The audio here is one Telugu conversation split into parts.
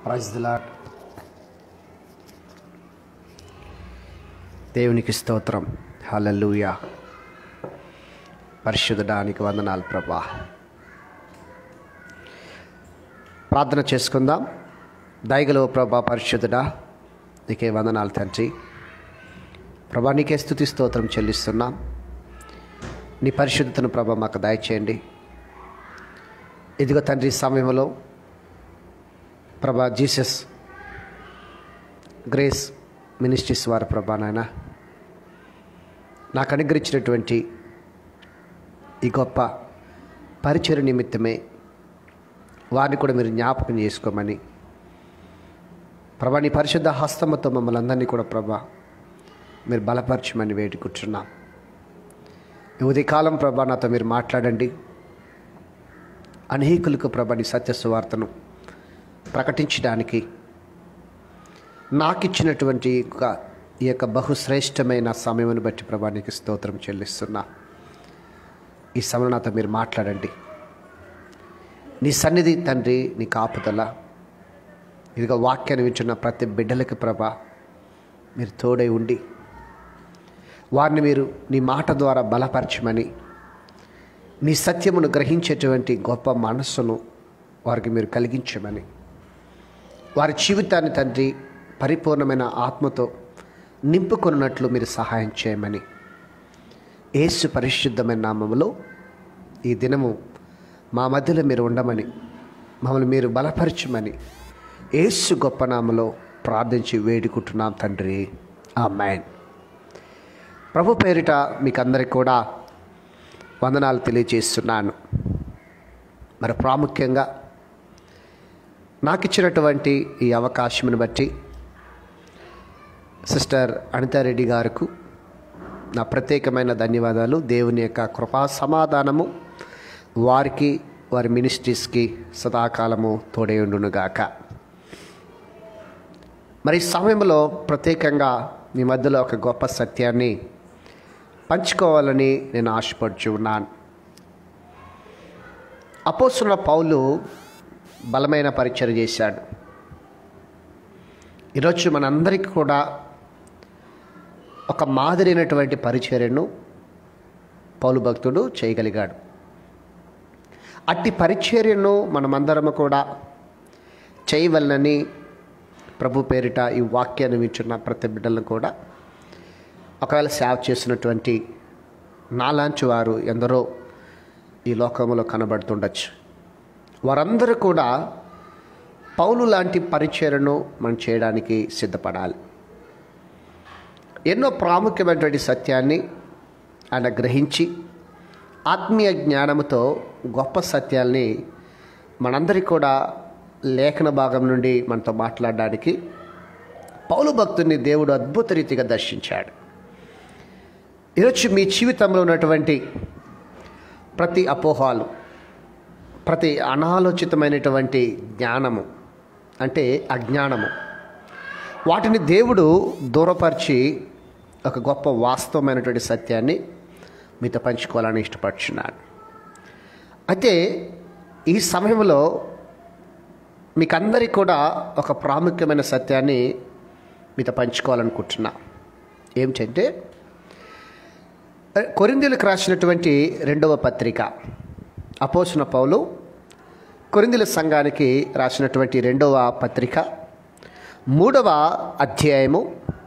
ప్రైజ్ ది లాట్ దేవునికి స్తోత్రం హల్లెలూయా పరిశుద్ధడానికి వందనాలు ప్రభా ప్రార్థన చేసుకుందాం దయగలో ప్రభా పరిశుద్ధుడా నీకే వందనాలు తండ్రి ప్రభా నీకే స్థుతి స్తోత్రం చెల్లిస్తున్నాం నీ పరిశుద్ధతను ప్రభా మాకు దయచేయండి ఇదిగో తండ్రి ఈ సమయంలో ప్రభా జీసస్ గ్రేస్ మినిస్ట్రీస్ వారి ప్రభా నాయన నాకు అనుగ్రహించినటువంటి ఈ గొప్ప పరిచయ నిమిత్తమే వారిని కూడా మీరు జ్ఞాపకం చేసుకోమని ప్రభా నీ పరిశుద్ధ హస్తముతో మమ్మల్ని అందరినీ కూడా ప్రభా మీరు బలపరచమని వేడుకుంటున్నాం ఈ ఉదయకాలం ప్రభా నాతో మీరు మాట్లాడండి అనేకులకు ప్రభా నీ సత్య సువార్తను ప్రకటించడానికి నాకు ఇచ్చినటువంటి యొక్క ఈ యొక్క బహుశ్రేష్టమైన సమయమును బట్టి ప్రభా నీకు స్తోత్రం చెల్లిస్తున్నా ఈ సమయం నాతో మీరు మాట్లాడండి నీ సన్నిధి తండ్రి నీ కాపుదల ఇదిగో వాక్యాన్ని వింటున్న ప్రతి బిడ్డలకి ప్రభా మీరు తోడై ఉండి వారిని మీరు నీ మాట ద్వారా బలపరచమని నీ సత్యమును గ్రహించేటువంటి గొప్ప మనస్సును వారికి మీరు కలిగించమని వారి జీవితాన్ని తండ్రి పరిపూర్ణమైన ఆత్మతో నింపుకొన్నట్లు మీరు సహాయం చేయమని యేసు పరిశుద్ధమైన నామములో ఈ దినము మా మధ్యలో మీరు ఉండమని మమ్మల్ని మీరు బలపరచమని యేసు గొప్ప నామలో ప్రార్థించి వేడుకుంటున్నాం తండ్రి ఆ మ్యాన్ ప్రభు పేరిట మీకు అందరికి కూడా వందనాలు తెలియజేస్తున్నాను మరి ప్రాముఖ్యంగా నాకు ఇచ్చినటువంటి ఈ అవకాశమును బట్టి సిస్టర్ అనితారెడ్డి గారికి నా ప్రత్యేకమైన ధన్యవాదాలు దేవుని యొక్క కృపా సమాధానము వారికి వారి మినిస్ట్రీస్కి సదాకాలము తోడేయుండునుగాక మరి ఈ సమయంలో ప్రత్యేకంగా మీ మధ్యలో ఒక గొప్ప సత్యాన్ని పంచుకోవాలని నేను ఆశపడుచు ఉన్నాను అపోస్తున్న పౌలు బలమైన పరిచయం చేశాడు ఈరోజు మనందరికీ కూడా ఒక మాదిరైనటువంటి పరిచర్యను పౌలు భక్తుడు చేయగలిగాడు అట్టి పరిచర్యను మనమందరము కూడా చేయవలనని ప్రభు పేరిట ఈ వాక్యాన్ని వింటున్న ప్రతి బిడ్డలను కూడా ఒకవేళ సేవ చేసినటువంటి నాలాంటి వారు ఎందరో ఈ లోకంలో కనబడుతుండొచ్చు వారందరూ కూడా పౌలు లాంటి పరిచయను మనం చేయడానికి సిద్ధపడాలి ఎన్నో ప్రాముఖ్యమైనటువంటి సత్యాన్ని ఆయన గ్రహించి ఆత్మీయ జ్ఞానంతో గొప్ప సత్యాల్ని మనందరికీ కూడా లేఖన భాగం నుండి మనతో మాట్లాడడానికి పౌలు భక్తుని దేవుడు అద్భుత రీతిగా దర్శించాడు ఈరోజు మీ జీవితంలో ఉన్నటువంటి ప్రతి అపోహాలు ప్రతి అనాలోచితమైనటువంటి జ్ఞానము అంటే అజ్ఞానము వాటిని దేవుడు దూరపరిచి ఒక గొప్ప వాస్తవమైనటువంటి సత్యాన్ని మీతో పంచుకోవాలని ఇష్టపడుచున్నాను అయితే ఈ సమయంలో మీకు అందరికీ కూడా ఒక ప్రాముఖ్యమైన సత్యాన్ని మీతో పంచుకోవాలనుకుంటున్నా ఏమిటంటే కొరిందీలకు రాసినటువంటి రెండవ పత్రిక అపోసిన పౌలు కొరిందుల సంఘానికి రాసినటువంటి రెండవ పత్రిక మూడవ అధ్యాయము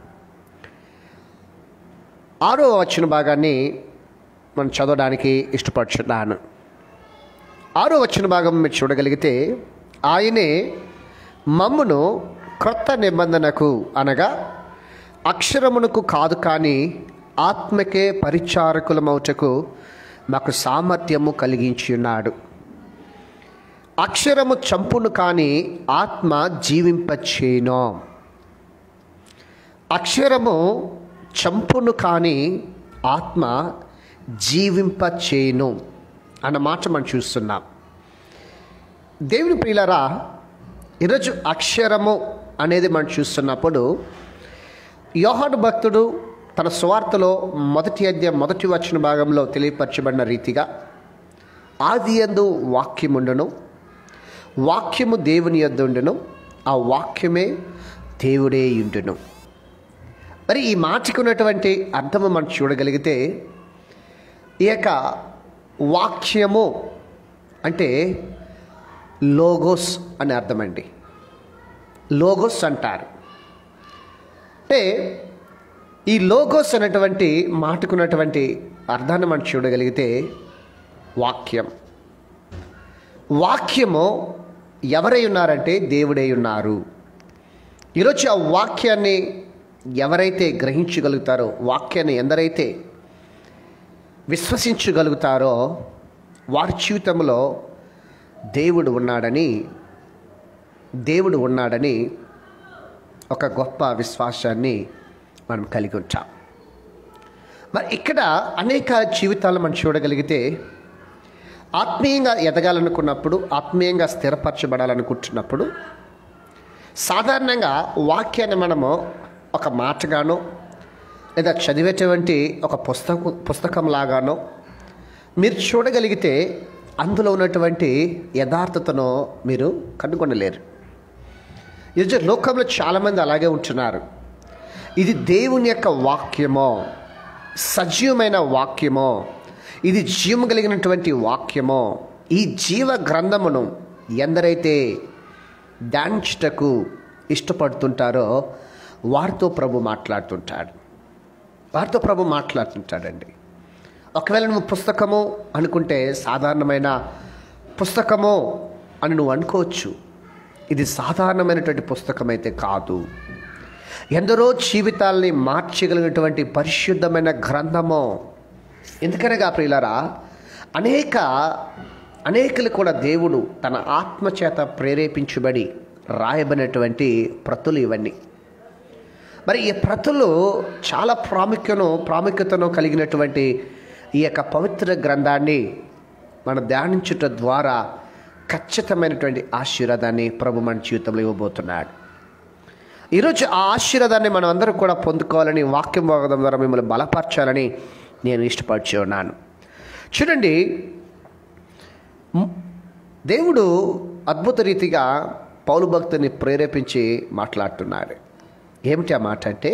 ఆరో వచ్చిన భాగాన్ని మనం చదవడానికి ఇష్టపడుచున్నాను ఆరో వచ్చిన భాగం మీరు చూడగలిగితే ఆయనే మమ్మును క్రొత్త నిబంధనకు అనగా అక్షరమునకు కాదు కానీ ఆత్మకే పరిచారకులమౌటకు మాకు సామర్థ్యము కలిగించి ఉన్నాడు అక్షరము చంపును కానీ ఆత్మ జీవింపచేయును అక్షరము చంపును కానీ ఆత్మ జీవింపచేయును అన్న మాట మనం చూస్తున్నాం దేవుని ప్రియులరా ఈరోజు అక్షరము అనేది మనం చూస్తున్నప్పుడు యోహాను భక్తుడు తన స్వార్థలో మొదటి అధ్యాయం మొదటి వచ్చిన భాగంలో తెలియపరచబడిన రీతిగా ఆది ఎందు వాక్యముండును వాక్యము దేవుని యొద్ద ఉండెను ఆ వాక్యమే దేవుడే ఉండును మరి ఈ మాటకు ఉన్నటువంటి అర్థము మనం చూడగలిగితే ఈ యొక్క వాక్యము అంటే లోగోస్ అని అర్థమండి లోగోస్ అంటారు అంటే ఈ లోగోస్ అనేటువంటి మాటకున్నటువంటి అర్థాన్ని మనం చూడగలిగితే వాక్యం వాక్యము ఎవరై ఉన్నారంటే దేవుడై ఉన్నారు ఈరోజు ఆ వాక్యాన్ని ఎవరైతే గ్రహించగలుగుతారో వాక్యాన్ని ఎందరైతే విశ్వసించగలుగుతారో వారి జీవితంలో దేవుడు ఉన్నాడని దేవుడు ఉన్నాడని ఒక గొప్ప విశ్వాసాన్ని మనం కలిగి ఉంటాం మరి ఇక్కడ అనేక జీవితాలు మనం చూడగలిగితే ఆత్మీయంగా ఎదగాలనుకున్నప్పుడు ఆత్మీయంగా స్థిరపరచబడాలనుకుంటున్నప్పుడు సాధారణంగా వాక్యాన్ని మనము ఒక మాటగానో లేదా చదివేటువంటి ఒక పుస్తకం పుస్తకంలాగానో మీరు చూడగలిగితే అందులో ఉన్నటువంటి యథార్థతను మీరు కనుగొనలేరు ఈరోజు లోకంలో చాలామంది అలాగే ఉంటున్నారు ఇది దేవుని యొక్క వాక్యమో సజీవమైన వాక్యమో ఇది జీవం కలిగినటువంటి వాక్యమో ఈ జీవ గ్రంథమును ఎందరైతే ధ్యానించుటకు ఇష్టపడుతుంటారో వారితో ప్రభు మాట్లాడుతుంటాడు వారితో ప్రభు మాట్లాడుతుంటాడండి ఒకవేళ నువ్వు పుస్తకము అనుకుంటే సాధారణమైన పుస్తకము అని నువ్వు అనుకోవచ్చు ఇది సాధారణమైనటువంటి పుస్తకం అయితే కాదు ఎందరో జీవితాల్ని మార్చగలిగినటువంటి పరిశుద్ధమైన గ్రంథము ఎందుకనగా ప్రియులరా అనేక అనేకులు కూడా దేవుడు తన ఆత్మచేత ప్రేరేపించబడి రాయబడినటువంటి ప్రతులు ఇవన్నీ మరి ఈ ప్రతులు చాలా ప్రాముఖ్యను ప్రాముఖ్యతను కలిగినటువంటి ఈ యొక్క పవిత్ర గ్రంథాన్ని మనం ధ్యానించుట ద్వారా ఖచ్చితమైనటువంటి ఆశీర్వాదాన్ని ప్రభు మన జీవితంలో ఇవ్వబోతున్నాడు ఈరోజు ఆ ఆశీర్వాదాన్ని మనం అందరం కూడా పొందుకోవాలని వాక్యం భాగం ద్వారా మిమ్మల్ని బలపరచాలని నేను ఇష్టపడుచు ఉన్నాను చూడండి మ్, దేవుడు అద్భుత రీతిగా పౌలు భక్తుని ప్రేరేపించి మాట్లాడుతున్నాడు ఏమిటి ఆ మాట అంటే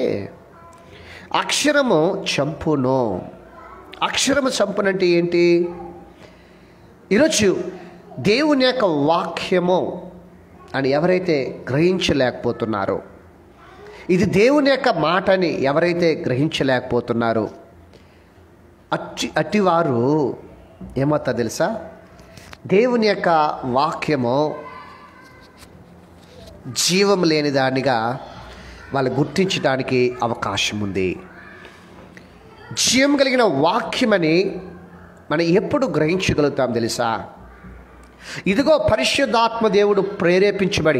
అక్షరము చంపును అక్షరము చంపునంటే ఏంటి ఈరోజు దేవుని యొక్క వాక్యము అని ఎవరైతే గ్రహించలేకపోతున్నారో ఇది దేవుని యొక్క మాటని ఎవరైతే గ్రహించలేకపోతున్నారో అట్టి అట్టివారు ఏమవుతా తెలుసా దేవుని యొక్క వాక్యము జీవం లేని దానిగా వాళ్ళు గుర్తించడానికి అవకాశం ఉంది జీవం కలిగిన వాక్యమని మనం ఎప్పుడు గ్రహించగలుగుతాం తెలుసా ఇదిగో పరిశుద్ధాత్మ దేవుడు ప్రేరేపించబడి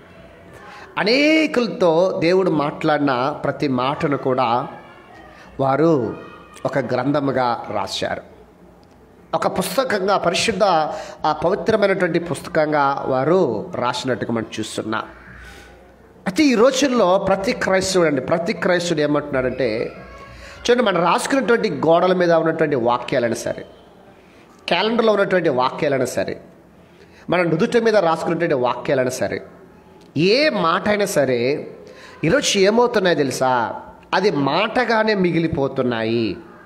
అనేకులతో దేవుడు మాట్లాడిన ప్రతి మాటను కూడా వారు ఒక గ్రంథముగా రాశారు ఒక పుస్తకంగా పరిశుద్ధ ఆ పవిత్రమైనటువంటి పుస్తకంగా వారు రాసినట్టుగా మనం చూస్తున్నాం అయితే ఈ రోజుల్లో ప్రతి క్రైస్తవుడు అండి ప్రతి క్రైస్తవుడు ఏమంటున్నాడంటే చూడండి మనం రాసుకున్నటువంటి గోడల మీద ఉన్నటువంటి వాక్యాలైనా సరే క్యాలెండర్లో ఉన్నటువంటి వాక్యాలైనా సరే మన నుదుట మీద రాసుకున్నటువంటి వాక్యాలైనా సరే ఏ మాట అయినా సరే ఈరోజు ఏమవుతున్నాయో తెలుసా అది మాటగానే మిగిలిపోతున్నాయి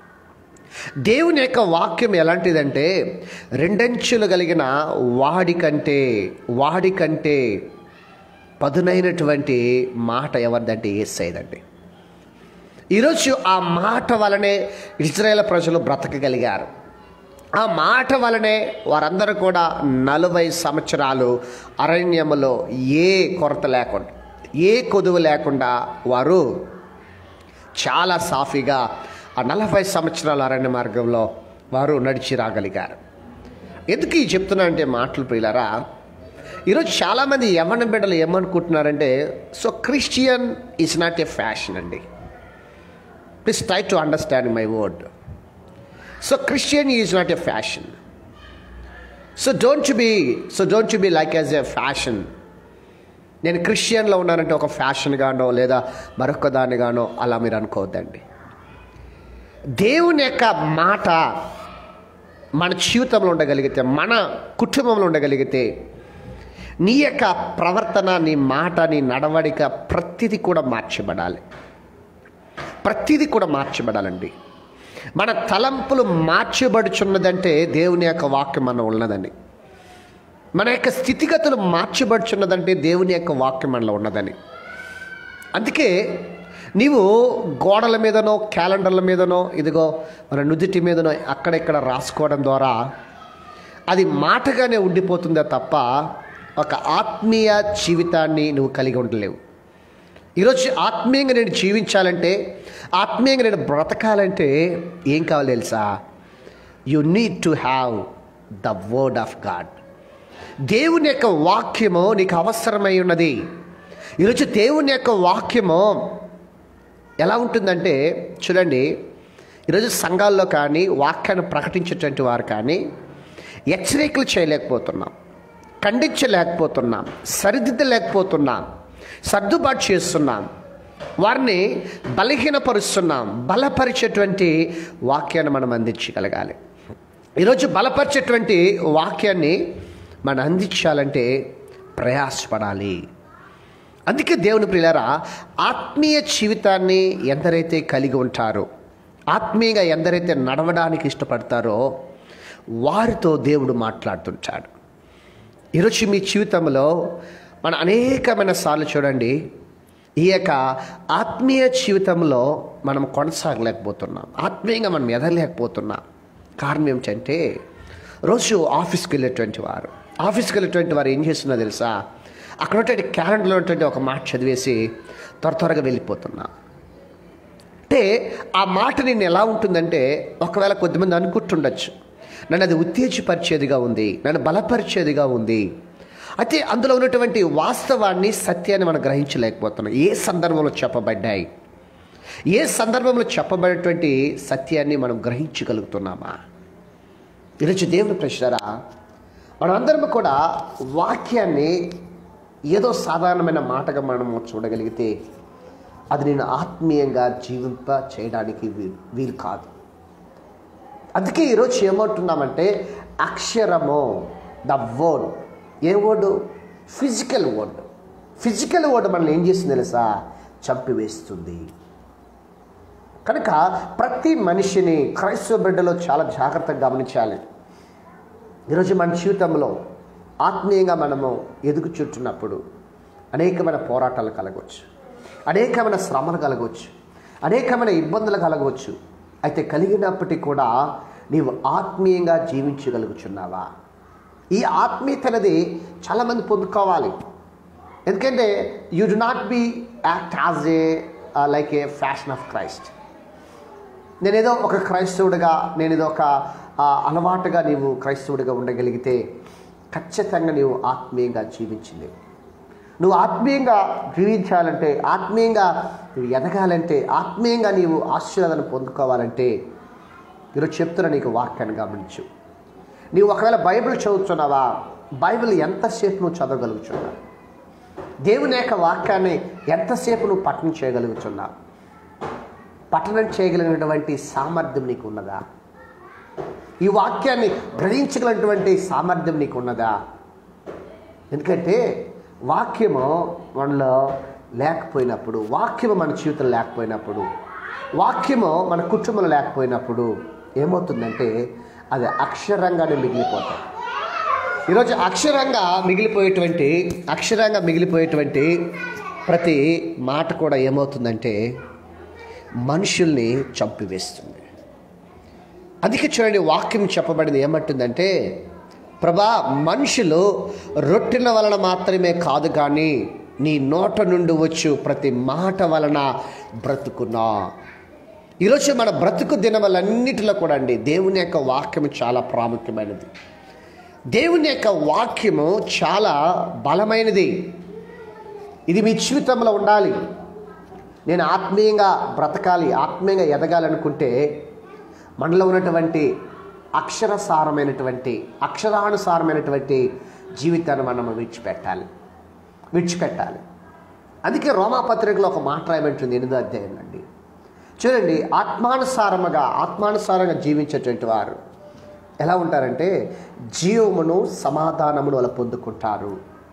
దేవుని యొక్క వాక్యం ఎలాంటిదంటే రెండంచులు కలిగిన వాడి కంటే వాడి కంటే పదునైనటువంటి మాట ఎవరిదంటే ఏసైదండి ఈరోజు ఆ మాట వలనే ఇజ్రాయేల్ ప్రజలు బ్రతకగలిగారు ఆ మాట వలనే వారందరూ కూడా నలభై సంవత్సరాలు అరణ్యములో ఏ కొరత లేకుండా ఏ కొదువు లేకుండా వారు చాలా సాఫీగా ఆ నలభై సంవత్సరాల అరణ్య మార్గంలో వారు నడిచి రాగలిగారు ఎందుకు ఈ చెప్తున్నా అంటే మాటలు ప్రియులారా ఈరోజు చాలామంది యవ్వన బిడ్డలు ఏమనుకుంటున్నారంటే so Christian is not a fashion అండి please try to understand my word so Christian is not a fashion so don't be so don't be like as a fashion నేను క్రిస్టియన్లో ఉన్నానంటే ఒక ఫ్యాషన్గానో లేదా మరొక దానిగానో అలా మీరు అనుకోవద్దండి దేవుని యొక్క మాట మన జీవితంలో ఉండగలిగితే మన కుటుంబంలో ఉండగలిగితే నీ యొక్క ప్రవర్తన నీ మాట నీ నడవడిక ప్రతిదీ కూడా మార్చబడాలి ప్రతిదీ కూడా మార్చబడాలండి మన తలంపులు మార్చబడుచున్నదంటే దేవుని యొక్క వాక్యం మనం ఉన్నదని మన యొక్క స్థితిగతులు మార్చబడుచున్నదంటే దేవుని యొక్క వాక్యం మనలో ఉన్నదని అందుకే నీవు గోడల మీదనో క్యాలెండర్ల మీదనో ఇదిగో మన నుదుటి మీదనో అక్కడెక్కడ రాసుకోవడం ద్వారా అది మాటగానే ఉండిపోతుందే తప్ప ఒక ఆత్మీయ జీవితాన్ని నువ్వు కలిగి ఉండలేవు ఈరోజు ఆత్మీయంగా నేను జీవించాలంటే ఆత్మీయంగా నేను బ్రతకాలంటే ఏం కావాలి తెలుసా you need to have the word of God దేవుని యొక్క వాక్యము నీకు అవసరమై ఉన్నది ఈరోజు దేవుని యొక్క వాక్యము ఎలా ఉంటుందంటే చూడండి ఈరోజు సంఘాల్లో కానీ వాక్యాన్ని ప్రకటించేటువంటి వారు కానీ హెచ్చరికలు చేయలేకపోతున్నాం ఖండించలేకపోతున్నాం సరిదిద్దలేకపోతున్నాం సర్దుబాటు చేస్తున్నాం వారిని బలహీనపరుస్తున్నాం బలపరిచేటువంటి వాక్యాన్ని మనం అందించగలగాలి ఈరోజు బలపరిచేటువంటి వాక్యాన్ని మనం అందించాలంటే ప్రయాసపడాలి అందుకే దేవుని ప్రియులారా ఆత్మీయ జీవితాన్ని ఎందరైతే కలిగి ఉంటారో ఆత్మీయంగా ఎందరైతే నడవడానికి ఇష్టపడతారో వారితో దేవుడు మాట్లాడుతుంటాడు ఈరోజు మీ జీవితంలో మన అనేకమైన సార్లు చూడండి ఈ యొక్క ఆత్మీయ జీవితంలో మనం కొనసాగలేకపోతున్నాం ఆత్మీయంగా మనం ఎదగలేకపోతున్నాం కారణం ఏమిటంటే రోజు ఆఫీస్కి వెళ్ళేటువంటి వారు ఆఫీస్కి వెళ్ళేటువంటి వారు ఏం చేస్తున్నా తెలుసా అక్కడ ఉన్నటువంటి క్యాలెండర్లో ఉన్నటువంటి ఒక మాట చదివేసి త్వర త్వరగా వెళ్ళిపోతున్నా అంటే ఆ మాట నేను ఎలా ఉంటుందంటే ఒకవేళ కొద్దిమంది అనుకుంటుండొచ్చు నన్ను అది ఉత్తేజపరిచేదిగా ఉంది నన్ను బలపరిచేదిగా ఉంది అయితే అందులో ఉన్నటువంటి వాస్తవాన్ని సత్యాన్ని మనం గ్రహించలేకపోతున్నాం ఏ సందర్భంలో చెప్పబడ్డాయి ఏ సందర్భంలో చెప్పబడినటువంటి సత్యాన్ని మనం గ్రహించగలుగుతున్నామా ఈరోజు దేవుని ప్రశ్నరా మనమందరం కూడా వాక్యాన్ని ఏదో సాధారణమైన మాటగా మనము చూడగలిగితే అది నేను ఆత్మీయంగా జీవింప చేయడానికి వీలు వీలు కాదు అందుకే ఈరోజు ఏమంటున్నామంటే అక్షరము the word a word physical word physical word మనల్ని ఏం చేస్తుంది తెలుసా చంపివేస్తుంది కనుక ప్రతి మనిషిని క్రైస్తవ బిడ్డలో చాలా జాగ్రత్తగా గమనించాలి ఈరోజు మన జీవితంలో ఆత్మీయంగా మనము ఎదుగు చుట్టున్నప్పుడు అనేకమైన పోరాటాలు కలగవచ్చు అనేకమైన శ్రమలు కలగవచ్చు అనేకమైన ఇబ్బందులు కలగవచ్చు అయితే కలిగినప్పటికీ కూడా నీవు ఆత్మీయంగా జీవించగలుగుచున్నావా ఈ ఆత్మీయత అనేది చాలామంది పొందుకోవాలి ఎందుకంటే you do not be act as a like a fashion of Christ నేనేదో ఒక క్రైస్తవుడిగా నేనేదో ఒక ఆ, అలవాటుగా నీవు క్రైస్తవుడిగా ఉండగలిగితే ఖచ్చితంగా నీవు ఆత్మీయంగా జీవించింది నువ్వు ఆత్మీయంగా జీవించాలంటే ఆత్మీయంగా నువ్వు ఎదగాలంటే ఆత్మీయంగా నీవు ఆశీర్వాదం పొందుకోవాలంటే ఈరోజు చెప్తున్నా నీకు వాక్యాన్ని గమనించు నీవు ఒకవేళ బైబిల్ చదువుతున్నావా బైబిల్ ఎంతసేపు నువ్వు చదవగలుగుతున్నావు దేవుని యొక్క వాక్యాన్ని ఎంతసేపు నువ్వు పఠనం చేయగలుగుతున్నావు పఠనం చేయగలిగినటువంటి సామర్థ్యం నీకు ఉన్నదా ఈ వాక్యాన్ని గ్రహించగలిగినటువంటి సామర్థ్యం నీకు ఉన్నదా ఎందుకంటే వాక్యము మనలో లేకపోయినప్పుడు వాక్యము మన జీవితంలో లేకపోయినప్పుడు వాక్యము మన కుటుంబంలో లేకపోయినప్పుడు ఏమవుతుందంటే అది అక్షరంగానే మిగిలిపోతాయి ఈరోజు అక్షరంగా మిగిలిపోయేటువంటి అక్షరంగా మిగిలిపోయేటువంటి ప్రతి మాట కూడా ఏమవుతుందంటే మనుషుల్ని చంపివేస్తుంది అందుకే చూడండి వాక్యం చెప్పబడింది ఏమంటుందంటే ప్రభా మనుషులు రొట్టెల వలన మాత్రమే కాదు కానీ నీ నోట నుండి వచ్చు ప్రతి మాట వలన బ్రతుకున్నా ఈరోజు మన బ్రతుకు దినములన్నిటిలో కూడా అండి దేవుని యొక్క వాక్యం చాలా ప్రాముఖ్యమైనది దేవుని యొక్క వాక్యము చాలా బలమైనది ఇది మీ జీవితంలో ఉండాలి నేను ఆత్మీయంగా బ్రతకాలి ఆత్మీయంగా ఎదగాలనుకుంటే మనలో ఉన్నటువంటి అక్షరసారమైనటువంటి అక్షరానుసారమైనటువంటి జీవితాన్ని మనం విడిచిపెట్టాలి విడిచిపెట్టాలి అందుకే రోమాపత్రికలో ఒక మాట రాయబడుతుంది ఎనిమిదో అధ్యాయం అండి చూడండి ఆత్మానుసారముగా ఆత్మానుసారంగా జీవించేటువంటి వారు ఎలా ఉంటారంటే జీవమును సమాధానమును వాళ్ళు పొందుకుంటారు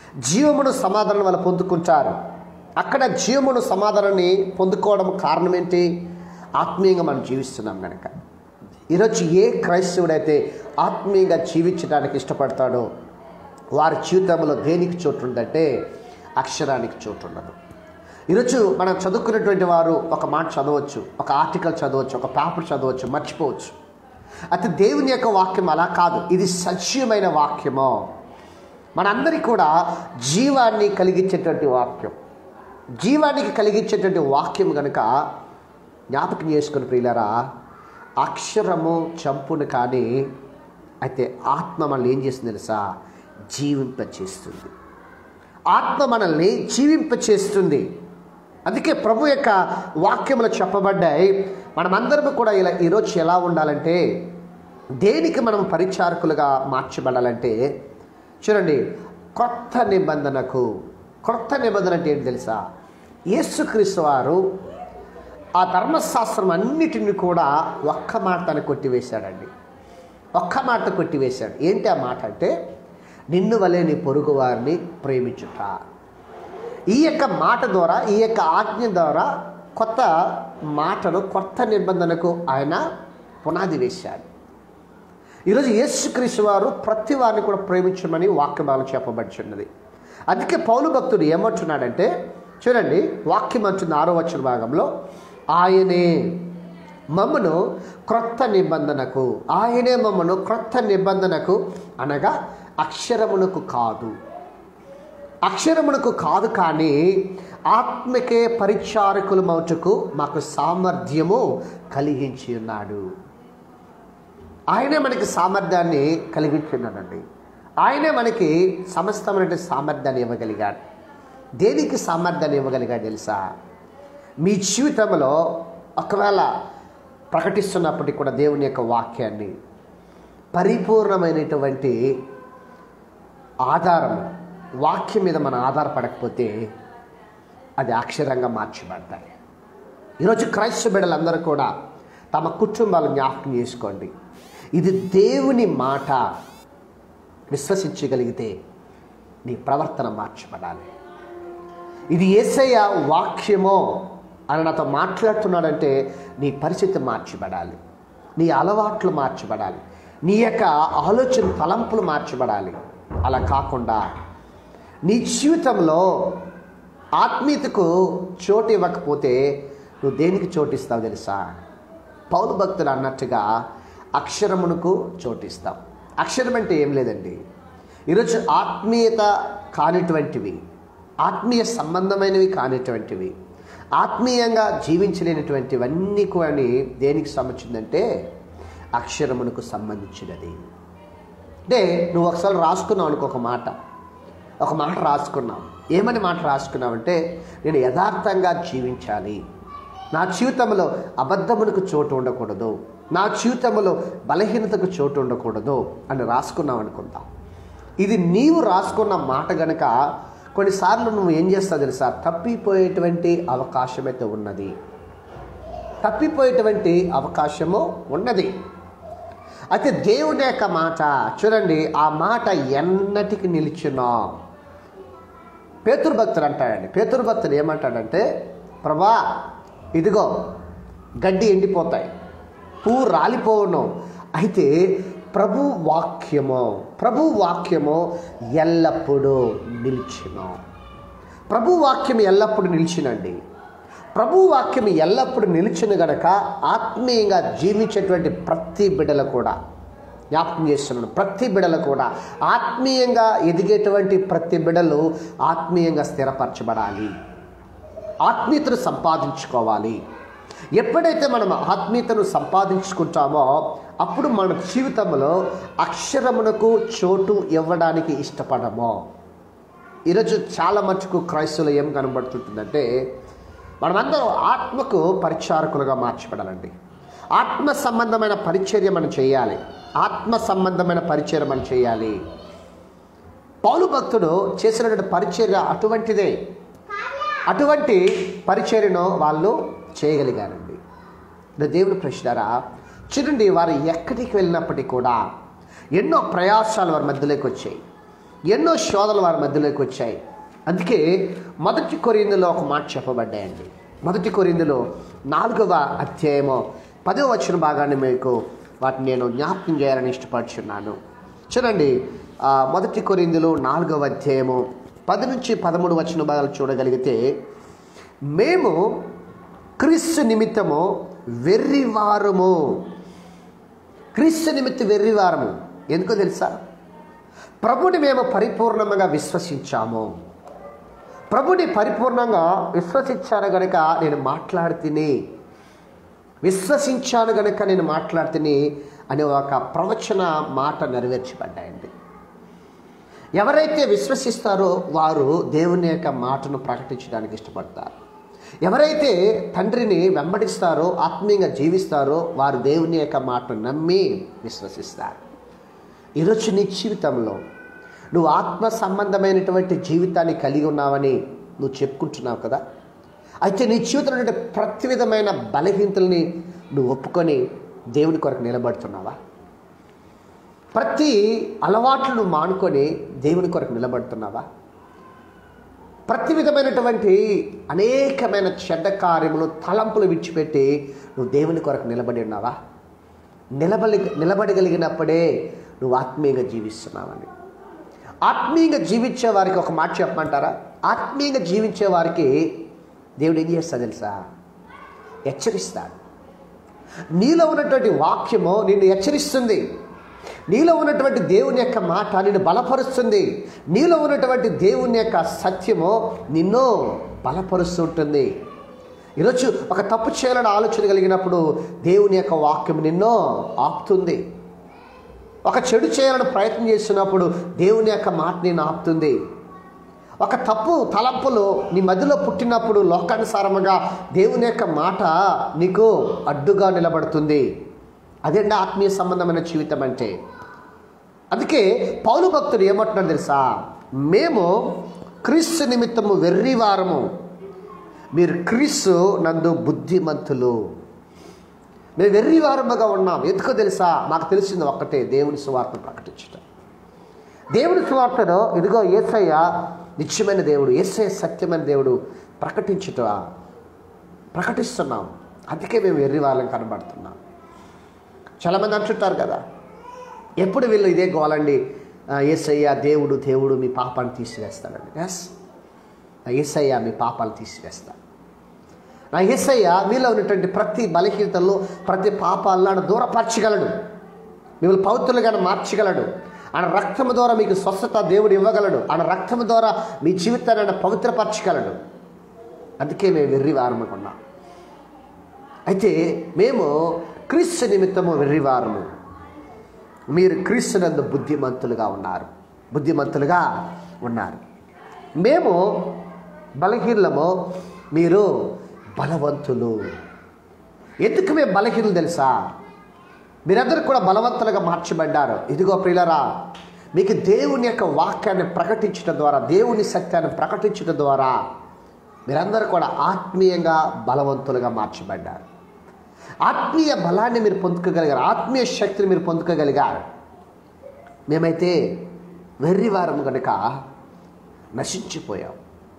జీవమును సమాధానం వాళ్ళు పొందుకుంటారు అక్కడ జీవమును సమాధానాన్ని పొందుకోవడం కారణం ఏంటి ఆత్మీయంగా మనం జీవిస్తున్నాం కనుక ఈరోజు ఏ క్రైస్తవుడైతే ఆత్మీయంగా జీవించడానికి ఇష్టపడతాడో వారి జీవితంలో దేనికి చోటు ఉందంటే అక్షరానికి చోటు ఉండదు ఈరోజు మనం చదువుకున్నటువంటి వారు ఒక మాట చదవచ్చు ఒక ఆర్టికల్ చదవచ్చు ఒక పేపర్ చదవచ్చు మర్చిపోవచ్చు అయితే దేవుని యొక్క వాక్యం అలా కాదు ఇది సత్యమైన వాక్యము మనందరికీ కూడా జీవాన్ని కలిగించేటువంటి వాక్యం జీవానికి కలిగించేటువంటి వాక్యం కనుక జ్ఞాపకం చేసుకుని ప్రియులరా అక్షరము చంపును కానీ అయితే ఆత్మ మనల్ని ఏం చేస్తుంది తెలుసా జీవింపచేస్తుంది ఆత్మ మనల్ని జీవింపచేస్తుంది అందుకే ప్రభు యొక్క వాక్యములు చెప్పబడ్డాయి మనమందరం కూడా ఇలా ఈరోజు ఎలా ఉండాలంటే దేనికి మనం పరిచారకులుగా మార్చబడాలంటే చూడండి కొత్త నిబంధనకు కొత్త నిబంధన అంటే ఏంటి తెలుసా యేసుక్రీస్తు వారు ఆ ధర్మశాస్త్రం అన్నిటిని కూడా ఒక్క మాటను కొట్టివేశాడండి ఒక్క మాట కొట్టివేశాడు ఏంటి ఆ మాట అంటే నిన్ను వలె నీ పొరుగు వారిని ప్రేమించుట ఈ యొక్క మాట ద్వారా ఈ యొక్క ఆజ్ఞ ద్వారా కొత్త మాటను కొత్త నిబంధనకు ఆయన పునాది వేశాడు ఈరోజు యేసుక్రీస్తు వారు ప్రతి వారిని కూడా ప్రేమించమని వాక్యమాలు చెప్పబడుచున్నది అందుకే పౌలు భక్తుడు ఏమంటున్నాడంటే చూడండి వాక్యం అంటుంది ఆరో వచ్చిన భాగంలో ఆయనే మమ్మను క్రొత్త నిబంధనకు ఆయనే మమ్మను క్రొత్త నిబంధనకు అనగా అక్షరమునకు కాదు అక్షరమునకు కాదు కానీ ఆత్మకే పరిచారకుల మౌటకు మాకు సామర్థ్యము కలిగించి ఉన్నాడు ఆయనే మనకి సామర్థ్యాన్ని కలిగించున్నాడండి ఆయనే మనకి సమస్తమైన సామర్థ్యాన్ని ఇవ్వగలిగాడు దేనికి సామర్థ్యాన్ని ఇవ్వగలిగాడు తెలుసా మీ జీవితంలో ఒకవేళ ప్రకటిస్తున్నప్పటికీ కూడా దేవుని యొక్క వాక్యాన్ని పరిపూర్ణమైనటువంటి ఆధారం వాక్యం మీద మనం ఆధారపడకపోతే అది అక్షరంగా మార్చబడతాయి ఈరోజు క్రైస్తవ బిడ్డలందరూ కూడా తమ కుటుంబాలు జ్ఞాపకం చేసుకోండి ఇది దేవుని మాట విశ్వసించగలిగితే నీ ప్రవర్తన మార్చబడాలి ఇది ఏసయ్య వాక్యమో అని నాతో మాట్లాడుతున్నాడంటే నీ పరిస్థితి మార్చబడాలి నీ అలవాట్లు మార్చబడాలి నీ యొక్క ఆలోచన తలంపులు మార్చబడాలి అలా కాకుండా నీ జీవితంలో ఆత్మీయతకు చోటు ఇవ్వకపోతే నువ్వు దేనికి చోటిస్తావు తెలుసా పౌరు భక్తులు అన్నట్టుగా అక్షరమునకు చోటిస్తావు అక్షరం అంటే ఏం లేదండి ఈరోజు ఆత్మీయత కానిటువంటివి ఆత్మీయ సంబంధమైనవి కానిటువంటివి ఆత్మీయంగా జీవించలేనటువంటివన్నీ కూడా దేనికి సంబంధించిందంటే అక్షరమునకు సంబంధించినది అంటే నువ్వు ఒకసారి రాసుకున్నావు అనుకో ఒక మాట ఒక మాట రాసుకున్నావు ఏమని మాట రాసుకున్నావంటే నేను యథార్థంగా జీవించాలి నా జీవితంలో అబద్ధమునకు చోటు ఉండకూడదు నా జీవితంలో బలహీనతకు చోటు ఉండకూడదు అని రాసుకున్నావు అనుకుందాం ఇది నీవు రాసుకున్న మాట గనక కొన్నిసార్లు నువ్వు ఏం చేస్తావు తెలుసా తప్పిపోయేటువంటి అవకాశం అయితే ఉన్నది తప్పిపోయేటువంటి అవకాశము ఉన్నది అయితే దేవుని యొక్క మాట చూడండి ఆ మాట ఎన్నటికి నిలిచునో పేతురు భక్తుడు అంటాడండి పేతురు భక్తుడు ఏమంటాడంటే ప్రభా ఇదిగో గడ్డి ఎండిపోతాయి పువ్వు రాలిపోవును అయితే ప్రభు వాక్యము ప్రభు వాక్యము ఎల్లప్పుడూ నిలిచును ప్రభు వాక్యం ఎల్లప్పుడూ నిలిచినండి ప్రభు వాక్యం ఎల్లప్పుడూ నిలిచిన గనక ఆత్మీయంగా జీవించేటువంటి ప్రతి బిడ్డలు కూడా జ్ఞాపకం చేస్తున్నాను ప్రతి బిడలు కూడా ఆత్మీయంగా ఎదిగేటువంటి ప్రతి బిడలు ఆత్మీయంగా స్థిరపరచబడాలి ఆత్మీయతను సంపాదించుకోవాలి ఎప్పుడైతే మనం ఆత్మీయతను సంపాదించుకుంటామో అప్పుడు మన జీవితంలో అక్షరమునకు చోటు ఇవ్వడానికి ఇష్టపడము ఈరోజు చాలా మటుకు క్రైస్తవులు ఏం కనబడుతుంటుందంటే మనమందరం ఆత్మకు పరిచారకులుగా మార్చబడాలండి ఆత్మ సంబంధమైన పరిచర్య మనం చేయాలి ఆత్మ సంబంధమైన పరిచర్య మనం చేయాలి పౌలు భక్తుడు చేసినటువంటి పరిచర్య అటువంటిదే అటువంటి పరిచర్యను వాళ్ళు చేయగలిగారండి ఇది దేవుని ప్రశ్నరా చూడండి వారు ఎక్కడికి వెళ్ళినప్పటికీ కూడా ఎన్నో ప్రయాసాలు వారి మధ్యలోకి వచ్చాయి ఎన్నో శోధనలు వారి మధ్యలోకి వచ్చాయి అందుకే మొదటి కొరిందులో ఒక మాట చెప్పబడ్డాయండి మొదటి కొరిందులో నాలుగవ అధ్యాయము పదవ వచ్చిన భాగాన్ని మీకు వాటిని నేను జ్ఞాపకం చేయాలని ఇష్టపడుచున్నాను చూడండి ఆ, మొదటి కొరిందులో నాలుగవ అధ్యాయము పది నుంచి పదమూడు వచ్చిన భాగాలు చూడగలిగితే మేము క్రీస్తు నిమిత్తము వెర్రివారము క్రీస్తు నిమిత్త వెర్రివారము ఎందుకో తెలుసా ప్రభుని మేము పరిపూర్ణంగా విశ్వసించాము ప్రభుని పరిపూర్ణంగా విశ్వసించాను గనుక నేను మాట్లాడుతిని విశ్వసించాను గనుక నేను మాట్లాడుతిని అనే ఒక ప్రవచన మాట నెరవేర్చబడ్డాయండి ఎవరైతే విశ్వసిస్తారో వారు దేవుని యొక్క మాటను ప్రకటించడానికి ఇష్టపడతారు ఎవరైతే తండ్రిని వెంబడిస్తారో ఆత్మీయంగా జీవిస్తారో వారు దేవుని యొక్క మాటను నమ్మి విశ్వసిస్తారు ఈరోజు నీ జీవితంలో నువ్వు ఆత్మ సంబంధమైనటువంటి జీవితాన్ని కలిగి ఉన్నావని నువ్వు చెప్పుకుంటున్నావు కదా అయితే నీ జీవితంలో ఉండే ప్రతి విధమైన బలహీనతల్ని నువ్వు ఒప్పుకొని దేవుని కొరకు నిలబడుతున్నావా ప్రతి అలవాట్లను మానుకొని దేవుని కొరకు నిలబడుతున్నావా ప్రతి విధమైనటువంటి అనేకమైన చెడ్డ కార్యములు తలంపులు విడిచిపెట్టి నువ్వు దేవుని కొరకు నిలబడి ఉన్నావా నిలబడి నిలబడగలిగినప్పుడే నువ్వు ఆత్మీయంగా జీవిస్తున్నావని ఆత్మీయంగా జీవించే వారికి ఒక మాట చెప్పమంటారా ఆత్మీయంగా జీవించే వారికి దేవుడు ఏం చేస్తా తెలుసా హెచ్చరిస్తాడు నీలో ఉన్నటువంటి వాక్యము నిన్ను హెచ్చరిస్తుంది నీలో ఉన్నటువంటి దేవుని యొక్క మాట నిన్ను బలపరుస్తుంది నీలో ఉన్నటువంటి దేవుని యొక్క సత్యము నిన్ను బలపరుస్తుంటుంది ఈరోజు ఒక తప్పు చేయాలని ఆలోచన కలిగినప్పుడు దేవుని యొక్క వాక్యం నిన్ను ఆపుతుంది ఒక చెడు చేయాలని ప్రయత్నం చేస్తున్నప్పుడు దేవుని యొక్క మాట నేను ఆపుతుంది ఒక తప్పు తలంపులు నీ మధ్యలో పుట్టినప్పుడు లోకానుసారముగా దేవుని యొక్క మాట నీకు అడ్డుగా నిలబడుతుంది అదేంటి ఆత్మీయ సంబంధమైన జీవితం అంటే అందుకే పౌలు భక్తుడు ఏమంటున్నాడు తెలుసా మేము క్రీస్తు నిమిత్తము వెర్రివారము మీరు క్రీస్తు నందు బుద్ధిమంతులు మేము వెర్రివారముగా ఉన్నాం ఎందుకో తెలుసా మాకు తెలిసింది ఒక్కటే దేవుని సువార్తను ప్రకటించడం దేవుని సువార్తను ఇదిగో ఏసయ్య నిత్యమైన దేవుడు ఏసయ్య సత్యమైన దేవుడు ప్రకటించుట ప్రకటిస్తున్నాం అందుకే మేము వెర్రి వాళ్ళని కనబడుతున్నాం చాలామంది అంటుంటారు కదా ఎప్పుడు వీళ్ళు ఇదే గోలండి ఏసయ్య దేవుడు దేవుడు మీ పాపాన్ని తీసివేస్తాడండి ఎస్ ఏసయ్య మీ పాపాలు తీసివేస్తాడు నా ఏసయ్య మీలో ఉన్నటువంటి ప్రతి బలహీనతల్లో ప్రతి పాపాలను ఆయన దూరపరచగలడు మిమ్మల్ని పవిత్రులుగా మార్చగలడు ఆయన రక్తము ద్వారా మీకు స్వస్థత దేవుడు ఇవ్వగలడు ఆయన రక్తము ద్వారా మీ జీవితాన్ని ఆయన పవిత్రపరచగలడు అందుకే మేము వెర్రి వారముకున్నాం అయితే మేము క్రీస్తు నిమిత్తము వెర్రివారము మీరు క్రీస్తునందు బుద్ధిమంతులుగా ఉన్నారు బుద్ధిమంతులుగా ఉన్నారు మేము బలహీనము మీరు బలవంతులు ఎందుకు మేము బలహీనలు తెలుసా మీరందరూ కూడా బలవంతులుగా మార్చబడ్డారు ఇదిగో ప్రియులరా మీకు దేవుని యొక్క వాక్యాన్ని ప్రకటించడం ద్వారా దేవుని సత్యాన్ని ప్రకటించడం ద్వారా మీరందరూ కూడా ఆత్మీయంగా బలవంతులుగా మార్చబడ్డారు ఆత్మీయ బలాన్ని మీరు పొందుకోగలిగారు ఆత్మీయ శక్తిని మీరు పొందుకోగలిగారు మేమైతే వెర్రివారం కనుక నశించిపోయాం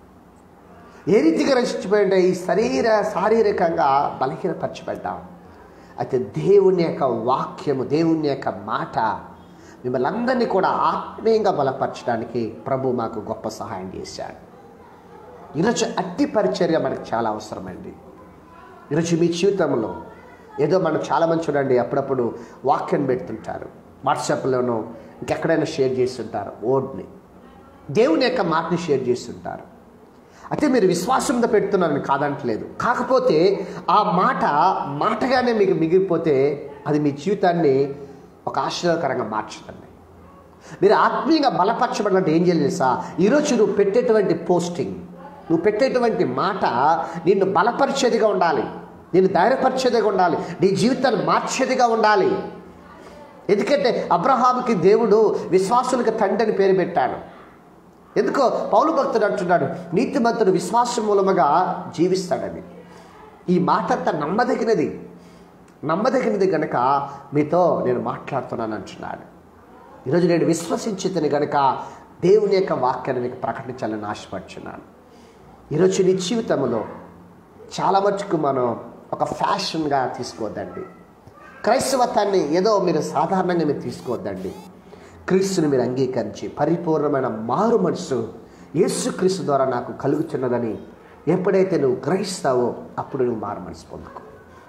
ఏ రీతిగా నశించిపోయింటే ఈ శరీర శారీరకంగా బలహీనపరచబడ్డాం అయితే దేవుని యొక్క వాక్యము దేవుని యొక్క మాట మిమ్మల్ని అందరినీ కూడా ఆత్మీయంగా బలపరచడానికి ప్రభు మాకు గొప్ప సహాయం చేశాడు ఈరోజు అట్టి పరిచర్య మనకు చాలా అవసరమండి ఈరోజు మీ జీవితంలో ఏదో మనం చాలామంది చూడండి అప్పుడప్పుడు వాక్యం పెడుతుంటారు వాట్సాప్లోనూ ఇంకెక్కడైనా షేర్ చేస్తుంటారు ఓడ్ని దేవుని యొక్క మాటని షేర్ చేస్తుంటారు అయితే మీరు విశ్వాసంతో పెడుతున్నారని కాదంటలేదు కాకపోతే ఆ మాట మాటగానే మీకు మిగిలిపోతే అది మీ జీవితాన్ని ఒక ఆశ్చర్యకరంగా మార్చుతుంది మీరు ఆత్మీయంగా బలపరచబడినట్టు ఏం చేయాలి తెలుసా ఈరోజు నువ్వు పెట్టేటువంటి పోస్టింగ్ నువ్వు పెట్టేటువంటి మాట నిన్ను బలపరిచేదిగా ఉండాలి నిన్ను ధైర్యపరిచేదిగా ఉండాలి నీ జీవితాన్ని మార్చేదిగా ఉండాలి ఎందుకంటే అబ్రహాముకి దేవుడు విశ్వాసులకు తండ్రి అని పేరు పెట్టాడు ఎందుకో పౌలు భక్తుడు అంటున్నాడు నీతిమంతుడు విశ్వాసం మూలముగా జీవిస్తాడని ఈ మాట అంతా నమ్మదగినది నమ్మదగినది గనక మీతో నేను మాట్లాడుతున్నాను అంటున్నాడు ఈరోజు నేను విశ్వసించితని గనక దేవుని యొక్క వాక్యాన్ని మీకు ప్రకటించాలని ఆశపడుచున్నాను ఈరోజు నీ జీవితంలో చాలా మటుకు మనం ఒక ఫ్యాషన్గా తీసుకోవద్దండి క్రైస్తవత్వాన్ని ఏదో మీరు సాధారణంగా మీరు తీసుకోవద్దండి క్రీస్తుని మీరు అంగీకరించి పరిపూర్ణమైన మారు మనసు యేసుక్రీస్తు ద్వారా నాకు కలుగుతున్నదని ఎప్పుడైతే నువ్వు గ్రహిస్తావో అప్పుడు నువ్వు మారు మనసు పొందుకో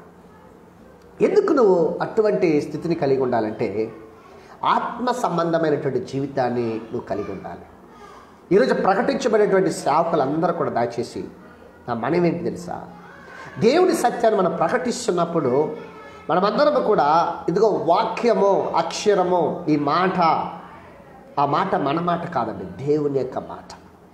ఎందుకు నువ్వు అటువంటి స్థితిని కలిగి ఉండాలంటే ఆత్మ సంబంధమైనటువంటి జీవితాన్ని నువ్వు కలిగి ఉండాలి ఈరోజు ప్రకటించబడినటువంటి సేవకులందరూ కూడా దయచేసి నా మనం ఏంటి తెలుసా దేవుని సత్యాన్ని మనం ప్రకటిస్తున్నప్పుడు మనమందరం కూడా ఇదిగో వాక్యము అక్షరము ఈ మాట ఆ మాట మన మాట కాదండి దేవుని యొక్క మాట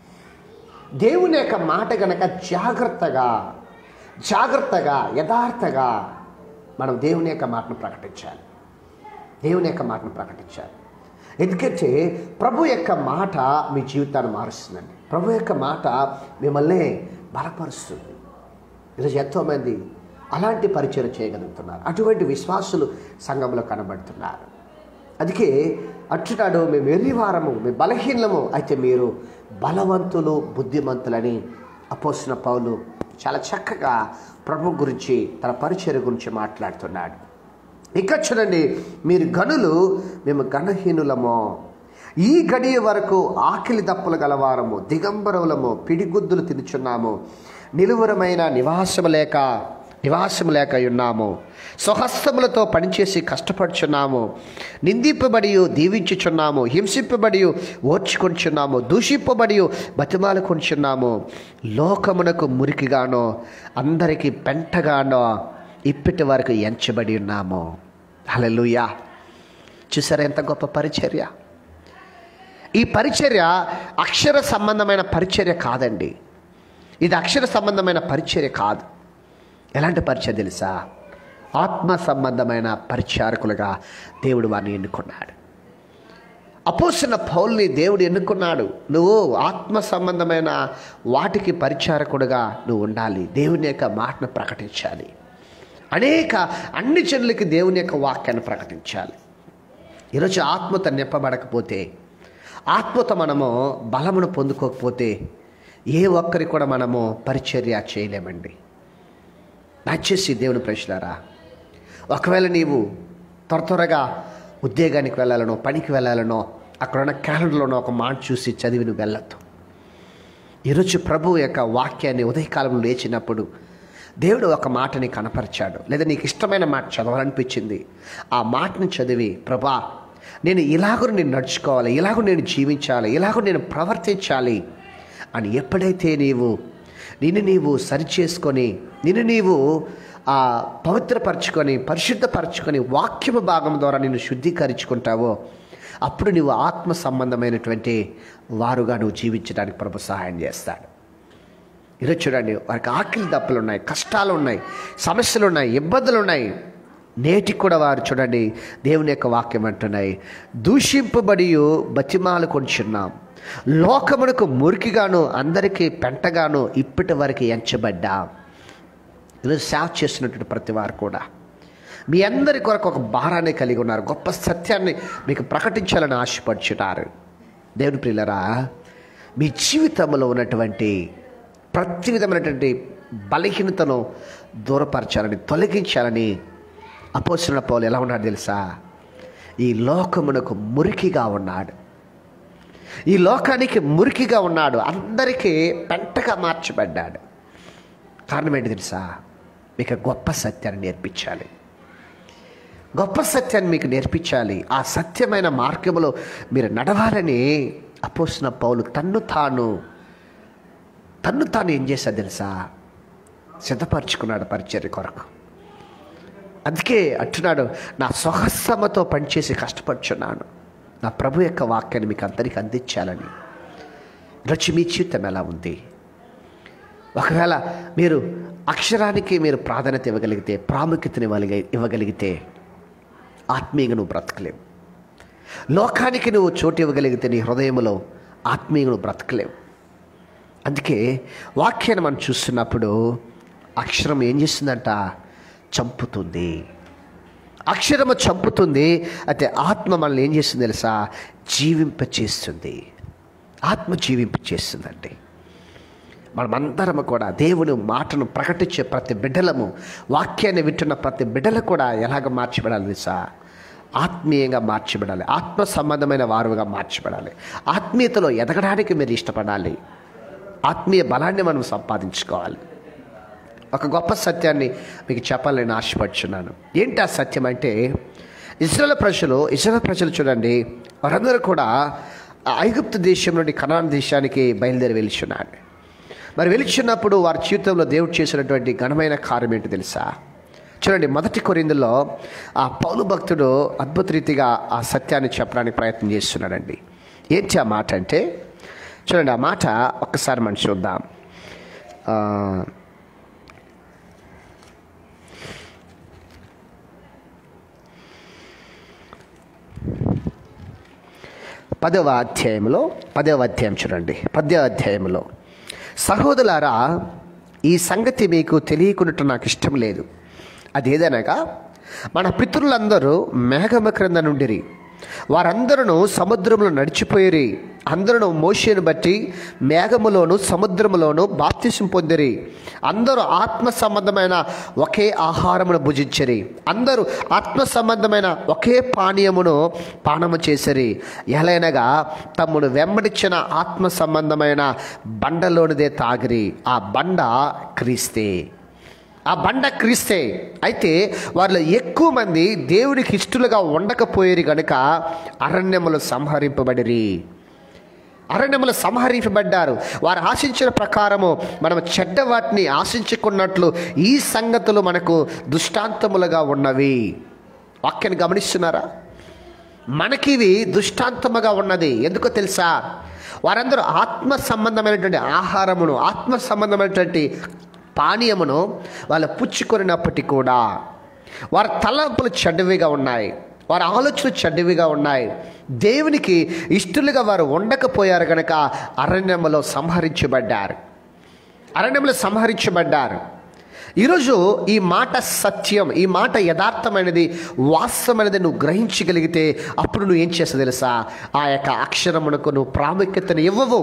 దేవుని యొక్క మాట గనక జాగ్రత్తగా జాగ్రత్తగా యథార్థగా మనం దేవుని యొక్క మాటను ప్రకటించాలి దేవుని యొక్క మాటను ప్రకటించాలి ఎందుకంటే ప్రభు యొక్క మాట మీ జీవితాన్ని మారుస్తుందండి ప్రభు యొక్క మాట మిమ్మల్ని బలపరుస్తుంది ఈరోజు ఎంతోమంది అలాంటి పరిచయం చేయగలుగుతున్నారు అటువంటి విశ్వాసులు సంఘంలో కనబడుతున్నారు అందుకే అచ్చునాడు మేము ఎర్రివారము మేము బలహీనము అయితే మీరు బలవంతులు బుద్ధిమంతులని అపోసిన పౌలు చాలా చక్కగా ప్రభు గురించి తన పరిచయ గురించి మాట్లాడుతున్నాడు ఇక చూడండి మీరు గనులు మేము గణహీనులము ఈ గడియ వరకు ఆకలి దప్పులు గలవారము దిగంబరములము పిడిగుద్దులు తినుచున్నాము నిలువరమైన నివాసము లేక నివాసము లేక ఉన్నాము స్వహస్తములతో పనిచేసి కష్టపడుచున్నాము నిందింపబడి దీవించుచున్నాము హింసింపబడి ఓర్చుకొంచున్నాము దూషింపబడి బతిమాలుకొంచున్నాము లోకమునకు మురికిగానో అందరికీ పెంటగానో ఇప్పటి వరకు ఎంచబడి ఉన్నాము హల్లెలూయా చూసారా ఎంత గొప్ప పరిచర్య ఈ పరిచర్య అక్షర సంబంధమైన పరిచర్య కాదండి ఇది అక్షర సంబంధమైన పరిచర్య కాదు ఎలాంటి పరిచయం తెలుసా ఆత్మ సంబంధమైన పరిచారకులుగా దేవుడు వారిని ఎన్నుకున్నాడు అపోసిన పౌల్ని దేవుడు ఎన్నుకున్నాడు నువ్వు ఆత్మ సంబంధమైన వాటికి పరిచారకుడుగా నువ్వు ఉండాలి దేవుని యొక్క మాటను ప్రకటించాలి అనేక అన్ని జనులకి దేవుని యొక్క వాక్యాన్ని ప్రకటించాలి ఈరోజు ఆత్మతో నింపబడకపోతే ఆత్మతో మనము బలమును పొందుకోకపోతే ఏ ఒక్కరి కూడా మనము పరిచర్య చేయలేమండి దయచేసి దేవుని ప్రశ్నరా ఒకవేళ నీవు త్వర త్వరగా ఉద్యోగానికి వెళ్ళాలనో పనికి వెళ్ళాలనో అక్కడ ఉన్న క్యాలెండర్లోనో ఒక మాట చూసి చదివి నువ్వు వెళ్ళొద్దు ఈరోజు ప్రభు యొక్క వాక్యాన్ని ఉదయకాలంలో లేచినప్పుడు దేవుడు ఒక మాటని కనపరిచాడు లేదా నీకు ఇష్టమైన మాట చదవాలనిపించింది ఆ మాటని చదివి ప్రభా నేను ఇలాగూ నేను నడుచుకోవాలి ఇలాగూ నేను జీవించాలి ఇలాగూ నేను ప్రవర్తించాలి అని ఎప్పుడైతే నీవు నిన్ను నీవు సరిచేసుకొని నిన్ను నీవు ఆ పవిత్రపరచుకొని పరిశుద్ధపరచుకొని వాక్యము భాగం ద్వారా నిన్ను శుద్ధీకరించుకుంటావో అప్పుడు నువ్వు ఆత్మ సంబంధమైనటువంటి వారుగా నువ్వు జీవించడానికి ప్రభు సహాయం చేస్తాడు ఈరోజు చూడండి వారికి ఆకలి దప్పులు ఉన్నాయి కష్టాలు ఉన్నాయి సమస్యలు ఉన్నాయి ఇబ్బందులు ఉన్నాయి నేటికి కూడా వారు చూడండి దేవుని యొక్క వాక్యం అంటున్నాయి దూషింపబడి బతిమాలు కొంచున్నాం లోకమునకు మురికిగాను అందరికీ పెంటగాను ఇప్పటి వరకు ఎంచబడ్డా ఈరోజు సేవ చేస్తున్నటువంటి ప్రతి వారు కూడా మీ అందరి కొరకు ఒక భారాన్ని కలిగి ఉన్నారు గొప్ప సత్యాన్ని మీకు ప్రకటించాలని ఆశపడుచున్నారు దేవుని ప్రియులరా మీ జీవితంలో ఉన్నటువంటి ప్రతి విధమైనటువంటి బలహీనతను దూరపరచాలని తొలగించాలని అపోసిన పౌలు ఎలా ఉన్నాడు తెలుసా ఈ లోకమునకు మురికిగా ఉన్నాడు ఈ లోకానికి మురికిగా ఉన్నాడు అందరికీ పెంటగా మార్చబడ్డాడు కారణం ఏంటి తెలుసా మీకు గొప్ప సత్యాన్ని నేర్పించాలి గొప్ప సత్యాన్ని మీకు నేర్పించాలి ఆ సత్యమైన మార్గంలో మీరు నడవాలని అపోసిన పౌలు తన్ను తాను తన్ను తాను ఏం చేశాడు తెలుసా సిద్ధపరచుకున్నాడు పరిచర్య కొరకు అందుకే అంటున్నాడు నా స్వహస్తమతో పనిచేసి కష్టపడుచున్నాను నా ప్రభు యొక్క వాక్యాన్ని మీకు అందరికీ అందించాలని రుచి మీ జీవితం ఎలా ఉంది ఒకవేళ మీరు అక్షరానికి మీరు ప్రాధాన్యత ఇవ్వగలిగితే ప్రాముఖ్యతని ఇవ్వగలిగే ఇవ్వగలిగితే ఆత్మీయంగా నువ్వు బ్రతకలేవు లోకానికి నువ్వు చోటు ఇవ్వగలిగితే నీ హృదయంలో ఆత్మీయంగా నువ్వు బ్రతకలేవు అందుకే వాక్యాన్ని మనం చూస్తున్నప్పుడు అక్షరం ఏం చేస్తుందంట చంపుతుంది అక్షరము చంపుతుంది అయితే ఆత్మ మనల్ని ఏం చేస్తుంది తెలుసా జీవింపచేస్తుంది ఆత్మ జీవింపు చేస్తుందండి మనమందరము కూడా దేవుని మాటను ప్రకటించే ప్రతి బిడ్డలము వాక్యాన్ని వింటున్న ప్రతి బిడ్డలు కూడా ఎలాగ మార్చబడాలి తెలుసా ఆత్మీయంగా మార్చబడాలి ఆత్మ సంబంధమైన వారుగా మార్చబడాలి ఆత్మీయతలో ఎదగడానికి మీరు ఇష్టపడాలి ఆత్మీయ బలాన్ని మనం సంపాదించుకోవాలి ఒక గొప్ప సత్యాన్ని మీకు చెప్పాలని నేను ఆశపడుచున్నాను ఏంటి ఆ సత్యం అంటే ఇజ్రాయల్ ప్రజలు ఇజ్రాయల్ ప్రజలు చూడండి వారందరూ కూడా ఆ ఐగుప్తు దేశం నుండి కనాన్ దేశానికి బయలుదేరి వెళ్తున్నాడు మరి వెలుచున్నప్పుడు వారి జీవితంలో దేవుడు చేసినటువంటి ఘనమైన కార్యం ఏంటి తెలుసా చూడండి మొదటి కొరిందులో ఆ పౌలు భక్తుడు అద్భుత రీతిగా ఆ సత్యాన్ని చెప్పడానికి ప్రయత్నం చేస్తున్నాడండి ఏంటి ఆ మాట అంటే చూడండి ఆ మాట ఒక్కసారి మనం చూద్దాం ఆ, పదవ అధ్యాయంలో పదవ అధ్యాయం చూడండి పద్య అధ్యాయంలో సహోదరులారా ఈ సంగతి మీకు తెలియకుండా నాకు ఇష్టం లేదు అదేదనగా మన పితరులందరూ మేఘమ క్రింద నుండిరి వారందరూ సముద్రంలో నడిచిపోయిరి అందరూ మోషేను బట్టి మేఘములోను సముద్రములోను బాప్తిసం పొందిరి అందరూ ఆత్మ సంబంధమైన ఒకే ఆహారమును భుజించరి అందరూ ఆత్మ సంబంధమైన ఒకే పానీయమును పానము చేసిరి ఎలైనగా తమ్ముడు వెంబడించిన ఆత్మ సంబంధమైన బండలోనిదే తాగిరి ఆ బండ క్రీస్తే ఆ బండ క్రీస్తే అయితే వాళ్ళ ఎక్కువ మంది దేవునికి ఇష్టలుగా ఉండకపోయేరు గనుక అరణ్యములు సంహరింపబడిరి అరణ్యములు సంహరింపబడ్డారు వారు ఆశించిన ప్రకారము మనం చెడ్డ వాటిని ఆశించుకున్నట్లు ఈ సంగతులు మనకు దృష్టాంతములుగా ఉన్నవి వాక్యాన్ని గమనిస్తున్నారా మనకి ఇవి దృష్టాంతముగా ఉన్నది ఎందుకో తెలుసా వారందరూ ఆత్మ సంబంధమైనటువంటి ఆహారమును ఆత్మ సంబంధమైనటువంటి పానీయమును వాళ్ళు పుచ్చుకొనినప్పటికీ కూడా వారి తలంపులు చెడ్డవిగా ఉన్నాయి వారి ఆలోచనలు చెడ్డవిగా ఉన్నాయి దేవునికి ఇష్టలుగా వారు ఉండకపోయారు కనుక అరణ్యములో సంహరించబడ్డారు అరణ్యంలో సంహరించబడ్డారు ఈరోజు ఈ మాట సత్యం ఈ మాట యథార్థమైనది వాస్తవమైనది నువ్వు గ్రహించగలిగితే అప్పుడు నువ్వు ఏం చేస్తావు తెలుసా ఆ యొక్క అక్షరమునకు నువ్వు ప్రాముఖ్యతను ఇవ్వవు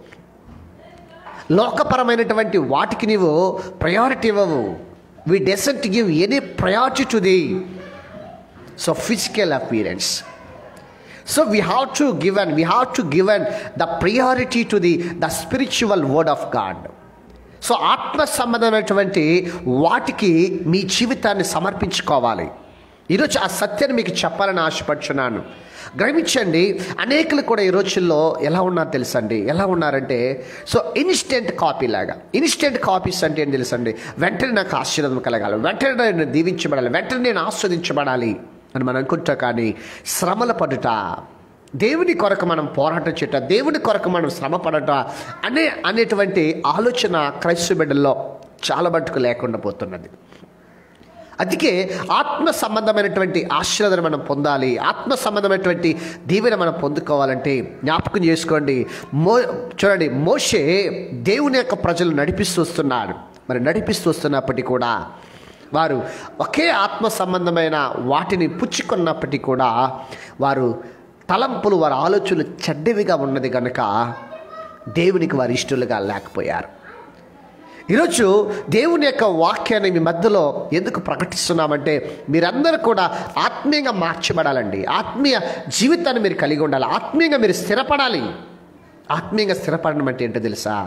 లోకపరమైనటువంటి వాటికి నీవు ప్రయారిటీ ఇవ్వవు we decent give any priority to the so physical appearance so we have to given we have to given the priority to the the spiritual word of God so ఆత్మ సంబంధమైనటువంటి వాటికి మీ జీవితాన్ని సమర్పించుకోవాలి ఈరోజు ఆ సత్యాన్ని మీకు చెప్పాలని ఆశపడుచున్నాను గ్రహించండి అనేకులు కూడా ఈ రోజుల్లో ఎలా ఉన్నారు తెలుసండి ఎలా ఉన్నారంటే సో ఇన్స్టెంట్ కాపీ లాగా ఇన్స్టెంట్ కాపీస్ అంటే ఏం తెలుసండి వెంటనే నాకు ఆశీర్వాదం కలగాలి వెంటనే నేను దీవించబడాలి వెంటనే నేను ఆస్వాదించబడాలి అని మనం అనుకుంటా కానీ శ్రమల పడుట దేవుని కొరకు మనం పోరాటం చేయట దేవుని కొరకు మనం శ్రమ పడట అనే అనేటువంటి ఆలోచన క్రైస్తవ బిడ్డల్లో చాలా మట్టుకు లేకుండా పోతున్నది అందుకే ఆత్మ సంబంధమైనటువంటి ఆశీర్వాదం మనం పొందాలి ఆత్మ సంబంధమైనటువంటి దీవెన మనం పొందుకోవాలంటే జ్ఞాపకం చేసుకోండి మో చూడండి మోషే దేవుని యొక్క ప్రజలు నడిపిస్తూ వస్తున్నాడు మరి నడిపిస్తూ వస్తున్నప్పటికీ కూడా వారు ఒకే ఆత్మ సంబంధమైన వాటిని పుచ్చుకున్నప్పటికీ కూడా వారు తలంపులు వారి ఆలోచనలు చెడ్డవిగా ఉన్నది కనుక దేవునికి వారి ఇష్టలుగా లేకపోయారు ఈరోజు దేవుని యొక్క వాక్యాన్ని మీ మధ్యలో ఎందుకు ప్రకటిస్తున్నామంటే మీరందరూ కూడా ఆత్మీయంగా మార్చబడాలండి ఆత్మీయ జీవితాన్ని మీరు కలిగి ఉండాలి ఆత్మీయంగా మీరు స్థిరపడాలి ఆత్మీయంగా స్థిరపడడం అంటే ఏంటో తెలుసా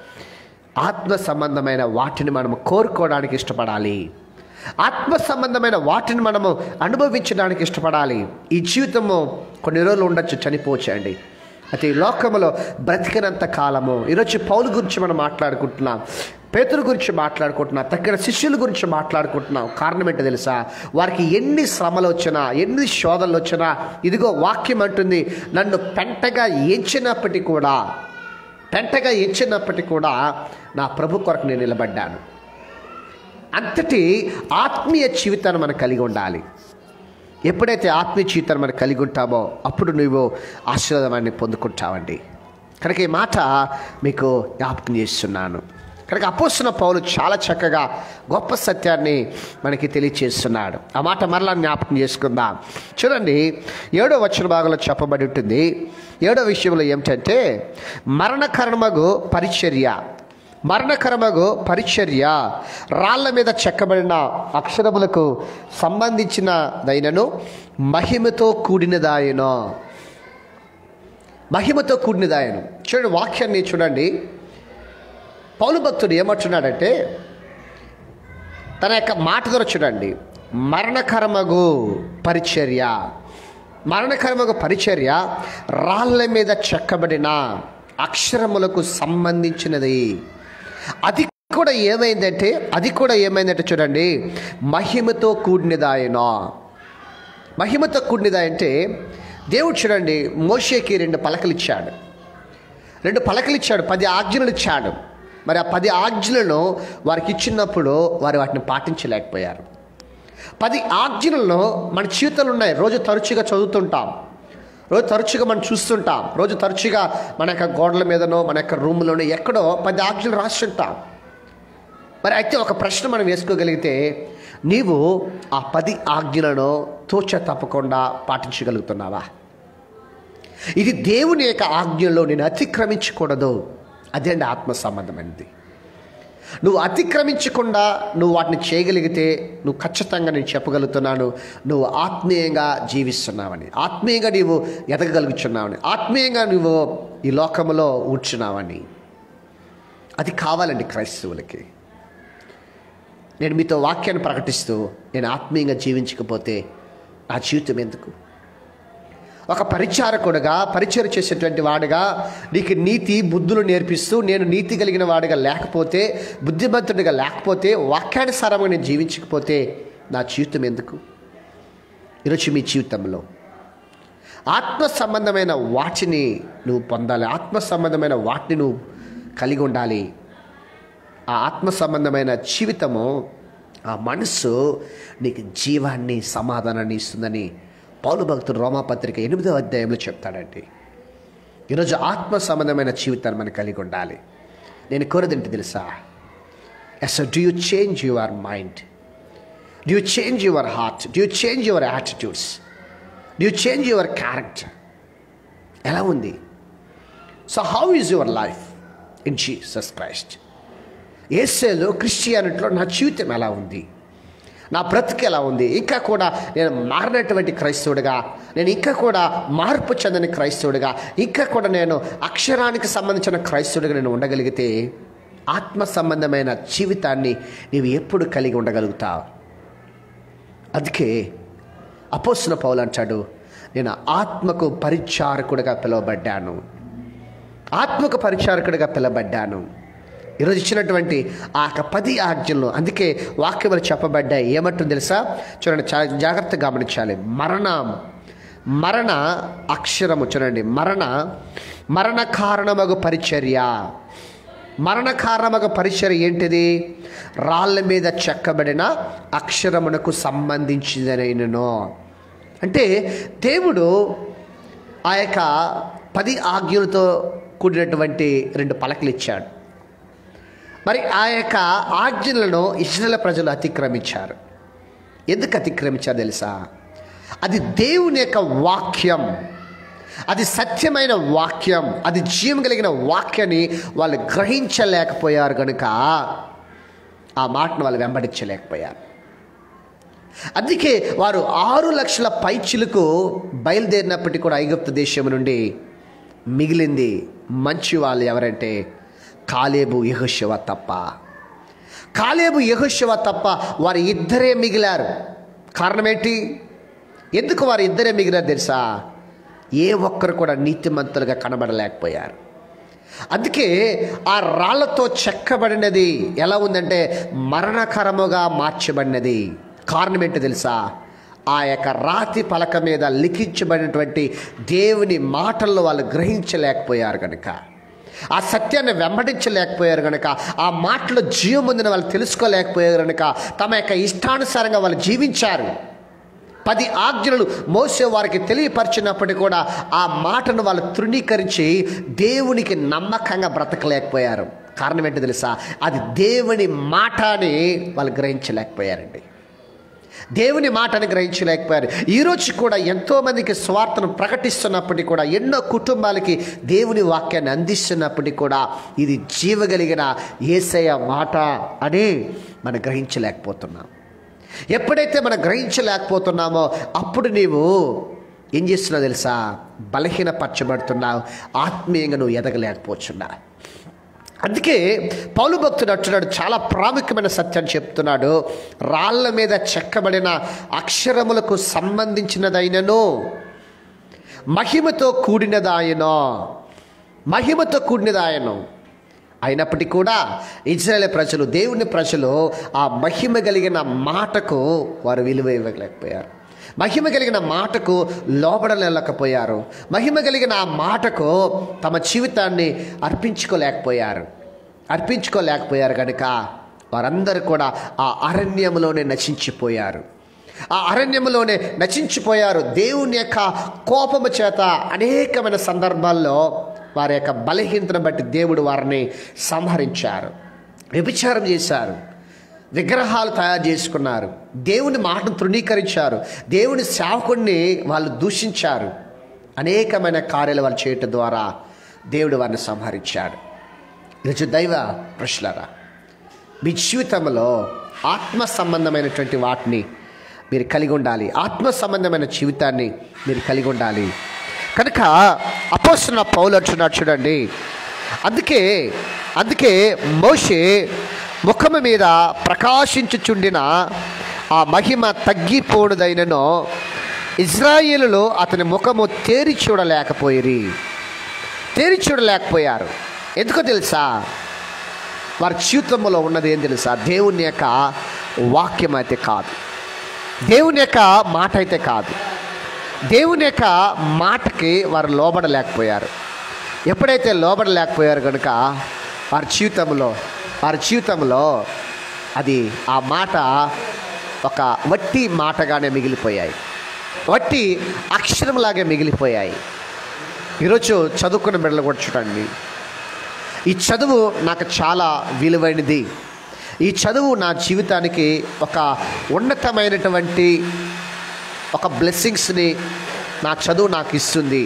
ఆత్మ సంబంధమైన వాటిని మనము కోరుకోవడానికి ఇష్టపడాలి ఆత్మ సంబంధమైన వాటిని మనము అనుభవించడానికి ఇష్టపడాలి ఈ జీవితము కొన్ని రోజులు ఉండొచ్చు చనిపోవచ్చు అండి అయితే ఈ లోకంలో బ్రతికినంత కాలము ఈరోజు పౌలు గురించి మనం మాట్లాడుకుంటున్నాం పేతుల గురించి మాట్లాడుకుంటున్నాం తగ్గిన శిష్యుల గురించి మాట్లాడుకుంటున్నాం కారణం ఏంటో తెలుసా వారికి ఎన్ని శ్రమలు వచ్చినా ఎన్ని శోధనలు వచ్చినా ఇదిగో వాక్యం అంటుంది నన్ను పెంటగా ఎంచినప్పటికీ కూడా పెంటగా ఎంచినప్పటికీ కూడా నా ప్రభు కొరకు నేను నిలబడ్డాను అంతటి ఆత్మీయ జీవితాన్ని మనం కలిగి ఉండాలి ఎప్పుడైతే ఆత్మీయ జీవితాన్ని మనం కలిగి ఉంటామో అప్పుడు నువ్వు ఆశీర్వాదాన్ని పొందుకుంటావండి కనుక ఈ మాట మీకు జ్ఞాపకం చేస్తున్నాను కనుక అపోస్తున్న పౌలు చాలా చక్కగా గొప్ప సత్యాన్ని మనకి తెలియచేస్తున్నాడు ఆ మాట మరలా జ్ఞాపకం చేసుకుందాం చూడండి ఏడో వచ్చిన భాగంలో చెప్పబడి ఉంటుంది ఏడో విషయంలో ఏమిటంటే మరణకర్మగు పరిచర్య మరణకరమగు పరిచర్య రాళ్ల మీద చెక్కబడిన అక్షరములకు సంబంధించినదైనను మహిమతో కూడినదాయను మహిమతో కూడినదాయను చూడండి వాక్యాన్ని చూడండి పౌలు భక్తుడు ఏమంటున్నాడంటే తన యొక్క మాట ద్వారా చూడండి మరణకర్మగు పరిచర్య మరణకర్మగు పరిచర్య రాళ్ళ మీద చెక్కబడిన అక్షరములకు సంబంధించినది అది కూడా ఏమైందంటే అది కూడా ఏమైందంటే చూడండి మహిమతో కూడినదాయన మహిమతో కూడినదా అంటే దేవుడు చూడండి మోషేకి రెండు పలకలు ఇచ్చాడు రెండు పలకలు ఇచ్చాడు పది ఆజ్ఞలు ఇచ్చాడు మరి ఆ పది ఆజ్ఞలను వారికి ఇచ్చినప్పుడు వారు వాటిని పాటించలేకపోయారు పది ఆజ్ఞలలో మన జీవితాలు ఉన్నాయి రోజు తరచుగా చదువుతుంటాం రోజు తరచుగా మనం చూస్తుంటాం రోజు తరచుగా మన యొక్క గోడల మీదనో మన యొక్క రూమ్లోనో ఎక్కడో పది ఆజ్ఞలు రాస్తుంటాం మరి అయితే ఒక ప్రశ్న మనం వేసుకోగలిగితే నీవు ఆ పది ఆజ్ఞలను తోచ తప్పకుండా పాటించగలుగుతున్నావా ఇది దేవుని యొక్క ఆజ్ఞలో నేను అతిక్రమించకూడదు అదే అండి ఆత్మ సంబంధమైనది నువ్వు అతిక్రమించకుండా నువ్వు వాటిని చేయగలిగితే నువ్వు ఖచ్చితంగా నేను చెప్పగలుగుతున్నాను నువ్వు ఆత్మీయంగా జీవిస్తున్నావని ఆత్మీయంగా నీవు ఎదగగలుగుతున్నావని ఆత్మీయంగా నువ్వు ఈ లోకంలో ఉంచున్నావని అది కావాలండి క్రైస్తవులకి నేను మీతో వాక్యాన్ని ప్రకటిస్తూ నేను ఆత్మీయంగా జీవించకపోతే నా జీవితం ఎందుకు ఒక పరిచారకుడుగా పరిచయం చేసేటువంటి వాడుగా నీకు నీతి బుద్ధులు నేర్పిస్తూ నేను నీతి కలిగిన వాడుగా లేకపోతే బుద్ధిమంతుడిగా లేకపోతే వాక్యానుసారంగా నేను జీవించకపోతే నా జీవితం ఎందుకు ఈరోజు మీ జీవితంలో ఆత్మ సంబంధమైన వాటిని నువ్వు పొందాలి ఆత్మ సంబంధమైన వాటిని నువ్వు కలిగి ఉండాలి ఆ ఆత్మ సంబంధమైన జీవితము ఆ మనస్సు నీకు జీవాన్ని సమాధానాన్ని ఇస్తుందని పౌలు భక్తుడు రోమాపత్రిక ఎనిమిదో అధ్యాయంలో చెప్తాడండి ఈరోజు ఆత్మ సంబంధమైన జీవితాన్ని మనం కలిగి ఉండాలి నేను కోరదేంటి తెలుసా yes do you change your mind do you change your heart do you change your attitudes do you change your character ఎలా ఉంది so how is your life in Jesus Christ ఏసేలో క్రిస్టియానిటీలో నా జీవితం ఎలా ఉంది నా బ్రతుకు ఎలా ఉంది ఇంకా కూడా నేను మారినటువంటి క్రైస్తవుడిగా నేను ఇంకా కూడా మార్పు చెందని క్రైస్తవుడిగా ఇంకా కూడా నేను అక్షరానికి సంబంధించిన క్రైస్తవుడిగా నేను ఉండగలిగితే ఆత్మ సంబంధమైన జీవితాన్ని నీవు ఎప్పుడు కలిగి ఉండగలుగుతావు అందుకే అపోస్తున్న పౌలు అంటాడు నేను ఆత్మకు పరిచారకుడిగా పిలువబడ్డాను ఆత్మకు పరిచారకుడిగా పిలవబడ్డాను ఈరోజు ఇచ్చినటువంటి ఆ యొక్క పది ఆజ్ఞలు అందుకే వాక్యములు చెప్పబడ్డాయి ఏమంటుంది తెలుసా చూడండి చాలా జాగ్రత్తగా గమనించాలి మరణం మరణ అక్షరము చూడండి మరణ మరణ కారణమగు పరిచర్య మరణ కారణమగు పరిచర్య ఏంటిది రాళ్ళ మీద చెక్కబడిన అక్షరమునకు సంబంధించినను అంటే దేవుడు ఆ యొక్క పది ఆజ్ఞలతో కూడినటువంటి రెండు పలకలు ఇచ్చాడు మరి ఆ యొక్క ఆజ్ఞలను ఇజ్రాయల్ ప్రజలు అతిక్రమించారు ఎందుకు అతిక్రమించారు తెలుసా అది దేవుని యొక్క వాక్యం అది సత్యమైన వాక్యం అది జీవం కలిగిన వాక్యాన్ని వాళ్ళు గ్రహించలేకపోయారు కనుక ఆ మాటను వాళ్ళు వెంబడించలేకపోయారు అందుకే వారు ఆరు లక్షల పైచిలకు బయలుదేరినప్పటికీ కూడా ఐగుప్తు దేశం నుండి మిగిలింది మంచి వాళ్ళు ఎవరంటే కాలేబు యహోశివ తప్ప కాలేబు యహోశివ తప్ప వారు ఇద్దరే మిగిలారు కారణం ఏంటి ఎందుకు వారు ఇద్దరే మిగిలారు తెలుసా ఏ ఒక్కరు కూడా నీతిమంతులుగా కనబడలేకపోయారు అందుకే ఆ రాళ్లతో చెక్కబడినది ఎలా ఉందంటే మరణకరముగా మార్చబడినది కారణం ఏంటో తెలుసా ఆ యొక్క రాతి పలక మీద లిఖించబడినటువంటి దేవుని మాటల్లో వాళ్ళు గ్రహించలేకపోయారు కనుక ఆ సత్యాన్ని వెంబడించలేకపోయారు కనుక ఆ మాటలో జీవం ఉందని వాళ్ళు తెలుసుకోలేకపోయారు కనుక తమ యొక్క ఇష్టానుసారంగా వాళ్ళు జీవించారు పది ఆజ్ఞలు మోసే వారికి తెలియపరిచినప్పటికీ కూడా ఆ మాటను వాళ్ళు తృణీకరించి దేవునికి నమ్మకంగా బ్రతకలేకపోయారు కారణం ఏంటో తెలుసా అది దేవుని మాట అని వాళ్ళు గ్రహించలేకపోయారండి దేవుని మాటను గ్రహించలేకపోయారు ఈరోజు కూడా ఎంతోమందికి స్వార్థను ప్రకటిస్తున్నప్పటికీ కూడా ఎన్నో కుటుంబాలకి దేవుని వాక్యాన్ని అందిస్తున్నప్పటికీ కూడా ఇది జీవగలిగిన ఏసయ మాట అని మనం గ్రహించలేకపోతున్నాం ఎప్పుడైతే మనం గ్రహించలేకపోతున్నామో అప్పుడు నీవు ఏం చేస్తున్నావు తెలుసా బలహీనపరచబడుతున్నావు ఆత్మీయంగా నువ్వు ఎదగలేకపోతున్నా అందుకే పౌలు భక్తుడు అంటున్నాడు చాలా ప్రాముఖ్యమైన సత్యాన్ని చెప్తున్నాడు రాళ్ళ మీద చెక్కబడిన అక్షరములకు సంబంధించినదైనను మహిమతో కూడినదాయనో మహిమతో కూడినదాయను అయినప్పటికీ కూడా ఇజ్రాయేల్ ప్రజలు దేవుని ప్రజలు ఆ మహిమ కలిగిన మాటకు వారు విలువ ఇవ్వలేకపోయారు మహిమ కలిగిన మాటకు లోబడలేకపోయారు మహిమ కలిగిన ఆ మాటకు తమ జీవితాన్ని అర్పించుకోలేకపోయారు అర్పించుకోలేకపోయారు కనుక వారందరూ కూడా ఆ అరణ్యంలోనే నశించిపోయారు ఆ అరణ్యంలోనే నశించిపోయారు దేవుని యొక్క కోపము చేత అనేకమైన సందర్భాల్లో వారి యొక్క బలహీనతను బట్టి దేవుడు వారిని సంహరించారు వ్యభిచారం చేశారు విగ్రహాలు తయారు చేసుకున్నారు దేవుని మాటను తృణీకరించారు దేవుని సేవకుడిని వాళ్ళు దూషించారు అనేకమైన కార్యాలు వాళ్ళు చేయటం ద్వారా దేవుడు వారిని సంహరించాడు ఈరోజు దైవ ప్రశ్నరా మీ జీవితంలో ఆత్మ సంబంధమైనటువంటి వాటిని మీరు కలిగి ఉండాలి ఆత్మ సంబంధమైన జీవితాన్ని మీరు కలిగి ఉండాలి కనుక అపోస్తున్న పౌలు అంటున్నాడు చూడండి అందుకే అందుకే మోషే ముఖము మీద ప్రకాశించుచుండిన ఆ మహిమ తగ్గిపోడుదైనను ఇజ్రాయేలులో అతని ముఖము తేరి చూడలేకపోయిరి తేరి చూడలేకపోయారు ఎందుకో తెలుసా వారి జీవితంలో ఉన్నది ఏం తెలుసా దేవుని యొక్క వాక్యం అయితే కాదు దేవుని యొక్క మాట అయితే కాదు దేవుని యొక్క మాటకి వారు లోబడలేకపోయారు ఎప్పుడైతే లోబడలేకపోయారు కనుక వారి జీవితంలో వారి జీవితంలో అది ఆ మాట ఒక వట్టి మాటగానే మిగిలిపోయాయి వట్టి అక్షరంలాగే మిగిలిపోయాయి ఈరోజు చదువుకున్న బిడ్డలు కూడా చూడండి ఈ చదువు నాకు చాలా విలువైనది ఈ చదువు నా జీవితానికి ఒక ఉన్నతమైనటువంటి ఒక బ్లెస్సింగ్స్ని నా చదువు నాకు ఇస్తుంది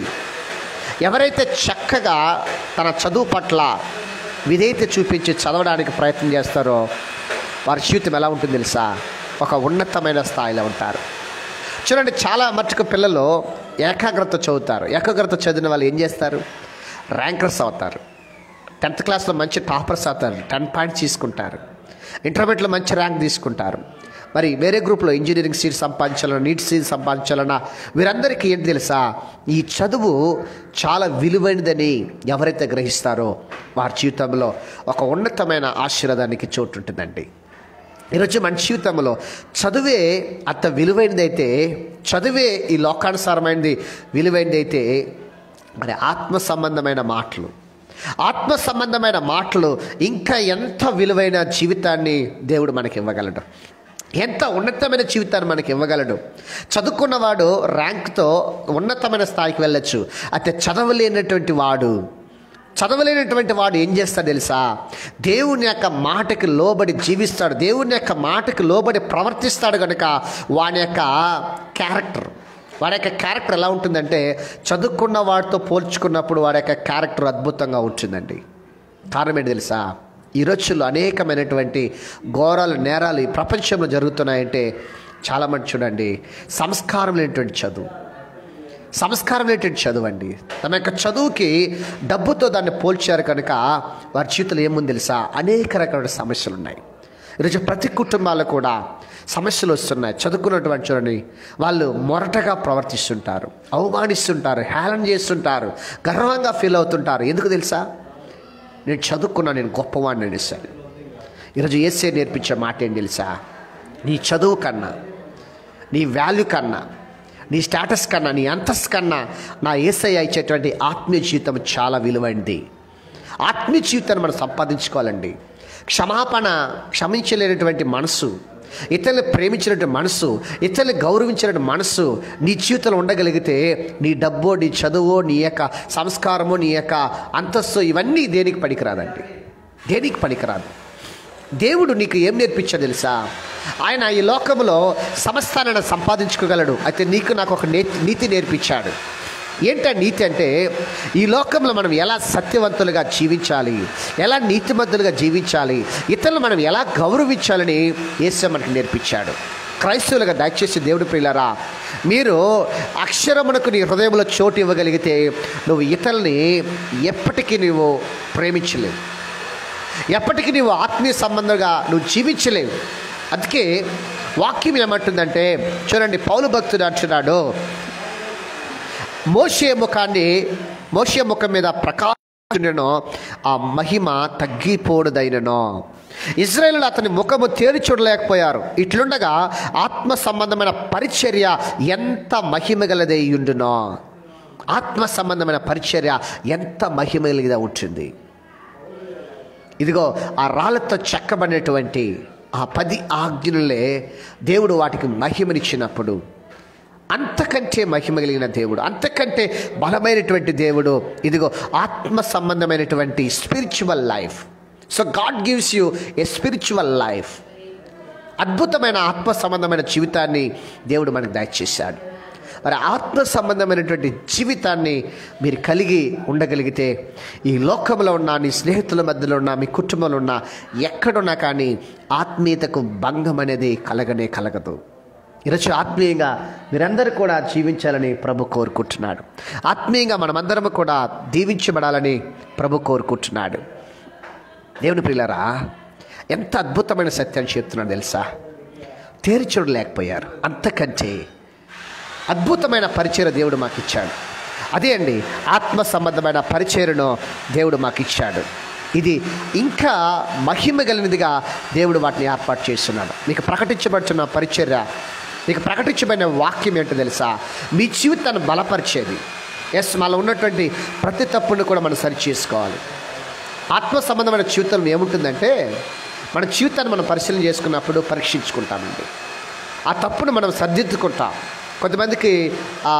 ఎవరైతే చక్కగా తన చదువు పట్ల విధేయత చూపించి చదవడానికి ప్రయత్నం చేస్తారో వారి జీవితం ఎలా ఉంటుంది తెలుసా ఒక ఉన్నతమైన స్థాయిలో ఉంటారు చూడండి చాలా మట్టుకు పిల్లలు ఏకాగ్రత చదువుతారు ఏకాగ్రత చదివిన వాళ్ళు ఏం చేస్తారు ర్యాంకర్స్ అవుతారు టెన్త్ క్లాస్లో మంచి టాపర్స్ అవుతారు టెన్ పాయింట్స్ తీసుకుంటారు ఇంటర్మీడియట్లో మంచి ర్యాంక్ తీసుకుంటారు మరి వేరే గ్రూప్లో ఇంజనీరింగ్ సీట్ సంపాదించాలన్నా నీట్ సీట్ సంపాదించాలన్నా వీరందరికీ ఏంటి తెలుసా ఈ చదువు చాలా విలువైనదని ఎవరైతే గ్రహిస్తారో వారి జీవితంలో ఒక ఉన్నతమైన ఆశీర్వాదానికి చోటు ఉంటుందండి ఈరోజు మన జీవితంలో చదువే అంత విలువైనదైతే చదువే ఈ లోకానుసారమైనది విలువైనదైతే మరి ఆత్మ సంబంధమైన మాటలు ఆత్మ సంబంధమైన మాటలు ఇంకా ఎంత విలువైన జీవితాన్ని దేవుడు మనకి ఇవ్వగలడు ఎంత ఉన్నతమైన జీవితాన్ని మనకి ఇవ్వగలడు చదువుకున్నవాడు ర్యాంక్తో ఉన్నతమైన స్థాయికి వెళ్ళొచ్చు అయితే చదవలేనటువంటి వాడు చదవలేనటువంటి వాడు ఏం చేస్తాడు తెలుసా దేవుని యొక్క మాటకి లోబడి జీవిస్తాడు దేవుని యొక్క మాటకి లోబడి ప్రవర్తిస్తాడు కనుక వాని యొక్క క్యారెక్టర్ వాడి యొక్క క్యారెక్టర్ ఎలా ఉంటుందంటే చదువుకున్న వాడితో పోల్చుకున్నప్పుడు వాడి యొక్క క్యారెక్టర్ అద్భుతంగా ఉంటుందండి కారణం ఏంటి తెలుసా ఈ రోజుల్లో అనేకమైనటువంటి ఘోరాలు నేరాలు ఈ ప్రపంచంలో జరుగుతున్నాయంటే చాలామంది చూడండి సంస్కారం లేనటువంటి చదువు సంస్కారం లేనటువంటి చదువు అండి తమ యొక్క చదువుకి డబ్బుతో దాన్ని పోల్చారు కనుక వారి చేతులు ఏముంది తెలుసా అనేక రకాల సమస్యలు ఉన్నాయి ఈరోజు ప్రతి కుటుంబాల్లో కూడా సమస్యలు వస్తున్నాయి చదువుకున్నటువంటి చూడండి వాళ్ళు మొరటగా ప్రవర్తిస్తుంటారు అవమానిస్తుంటారు హేళన చేస్తుంటారు గర్వంగా ఫీల్ అవుతుంటారు ఎందుకు తెలుసా నేను చదువుకున్నా నేను గొప్పవాడిని అనేసాను ఈరోజు ఏసే నేర్పించే మాట ఏం తెలుసా నీ చదువు కన్నా నీ వాల్యూ కన్నా నీ స్టేటస్ కన్నా నీ అంతస్ కన్నా నా ఏసఐ ఇచ్చేటువంటి ఆత్మీయ జీవితం చాలా విలువైనది ఆత్మీయ జీవితాన్ని మనం సంపాదించుకోవాలండి క్షమాపణ క్షమించలేనటువంటి మనసు ఇతరులు ప్రేమించినటువంటి మనసు ఇతరులు గౌరవించినటువంటి మనసు నీ జీవితంలో ఉండగలిగితే నీ డబ్బు నీ చదువు నీ యొక్క సంస్కారము నీ యొక్క అంతస్తు ఇవన్నీ దేనికి పనికిరాదండి దేనికి పనికిరాదు దేవుడు నీకు ఏం నేర్పించాడు తెలుసా ఆయన ఈ లోకంలో సమస్తాన్ని సంపాదించుకోగలడు అయితే నీకు నాకు ఒక నే నీతి నేర్పించాడు ఏంట నీతి అంటే ఈ లోకంలో మనం ఎలా సత్యవంతులుగా జీవించాలి ఎలా నీతిమంతులుగా జీవించాలి ఇతరులు మనం ఎలా గౌరవించాలని యేసు మనకు నేర్పించాడు క్రైస్తవులుగా దయచేసి దేవుడి పిల్లరా మీరు అక్షరమునకు నీ హృదయంలో చోటు ఇవ్వగలిగితే నువ్వు ఇతరుల్ని ఎప్పటికీ నువ్వు ప్రేమించలేవు ఎప్పటికీ నువ్వు ఆత్మీయ సంబంధంగా నువ్వు జీవించలేవు అందుకే వాక్యం ఏమంటుందంటే చూడండి పౌలు భక్తుడు అంటున్నాడు మోషే ముఖాన్ని మోషే ముఖం మీద ప్రకాశించను ఆ మహిమ తగ్గిపోడుదైనను ఇజ్రాయేల్ అతని ముఖము తేరి చూడలేకపోయారు ఇట్లుండగా ఆత్మ సంబంధమైన పరిచర్య ఎంత మహిమ గలదై ఉండునో ఆత్మ సంబంధమైన పరిచర్య ఎంత మహిమ కలిగిదా ఉంటుంది ఇదిగో ఆ రాళ్ళతో చెక్కబడినటువంటి ఆ పది ఆజ్ఞలే దేవుడు వాటికి మహిమనిచ్చినప్పుడు అంతకంటే మహిమ కలిగిన దేవుడు అంతకంటే బలమైనటువంటి దేవుడు ఇదిగో ఆత్మ సంబంధమైనటువంటి spiritual life so God gives you a spiritual life అద్భుతమైన ఆత్మ సంబంధమైన జీవితాన్ని దేవుడు మనకు దయచేశాడు మరి ఆత్మ సంబంధమైనటువంటి జీవితాన్ని మీరు కలిగి ఉండగలిగితే ఈ లోకంలో ఉన్న నీ స్నేహితుల మధ్యలో ఉన్న మీ కుటుంబంలో ఉన్న ఎక్కడున్నా కానీ ఆత్మీయతకు భంగం అనేది కలగనే కలగదు ఈరోజు ఆత్మీయంగా మీరందరూ కూడా జీవించాలని ప్రభు కోరుకుంటున్నాడు ఆత్మీయంగా మనమందరం కూడా దీవించబడాలని ప్రభు కోరుకుంటున్నాడు దేవుని ప్రియులారా ఎంత అద్భుతమైన సత్యాన్ని చెప్తున్నాడు తెలుసా తేరిచూడు లేకపోయారు అంతకంటే అద్భుతమైన పరిచయ దేవుడు మాకు ఇచ్చాడు అదే అండి ఆత్మ సంబంధమైన పరిచయను దేవుడు మాకు ఇచ్చాడు ఇది ఇంకా మహిమ కలిగినదిగా దేవుడు వాటిని ఏర్పాటు చేస్తున్నాడు మీకు ప్రకటించబడుతున్న పరిచర్య మీకు ప్రకటించబడిన వాక్యం ఏంటో తెలుసా మీ జీవితాన్ని బలపరిచేది ఎస్ మనలో ఉన్నటువంటి ప్రతి తప్పును కూడా మనం సరి చేసుకోవాలి ఆత్మ సంబంధమైన జీవితం ఏముంటుందంటే మన జీవితాన్ని మనం పరిశీలన చేసుకున్నప్పుడు పరీక్షించుకుంటామండి ఆ తప్పును మనం సర్దిద్దుకుంటాం కొంతమందికి ఆ,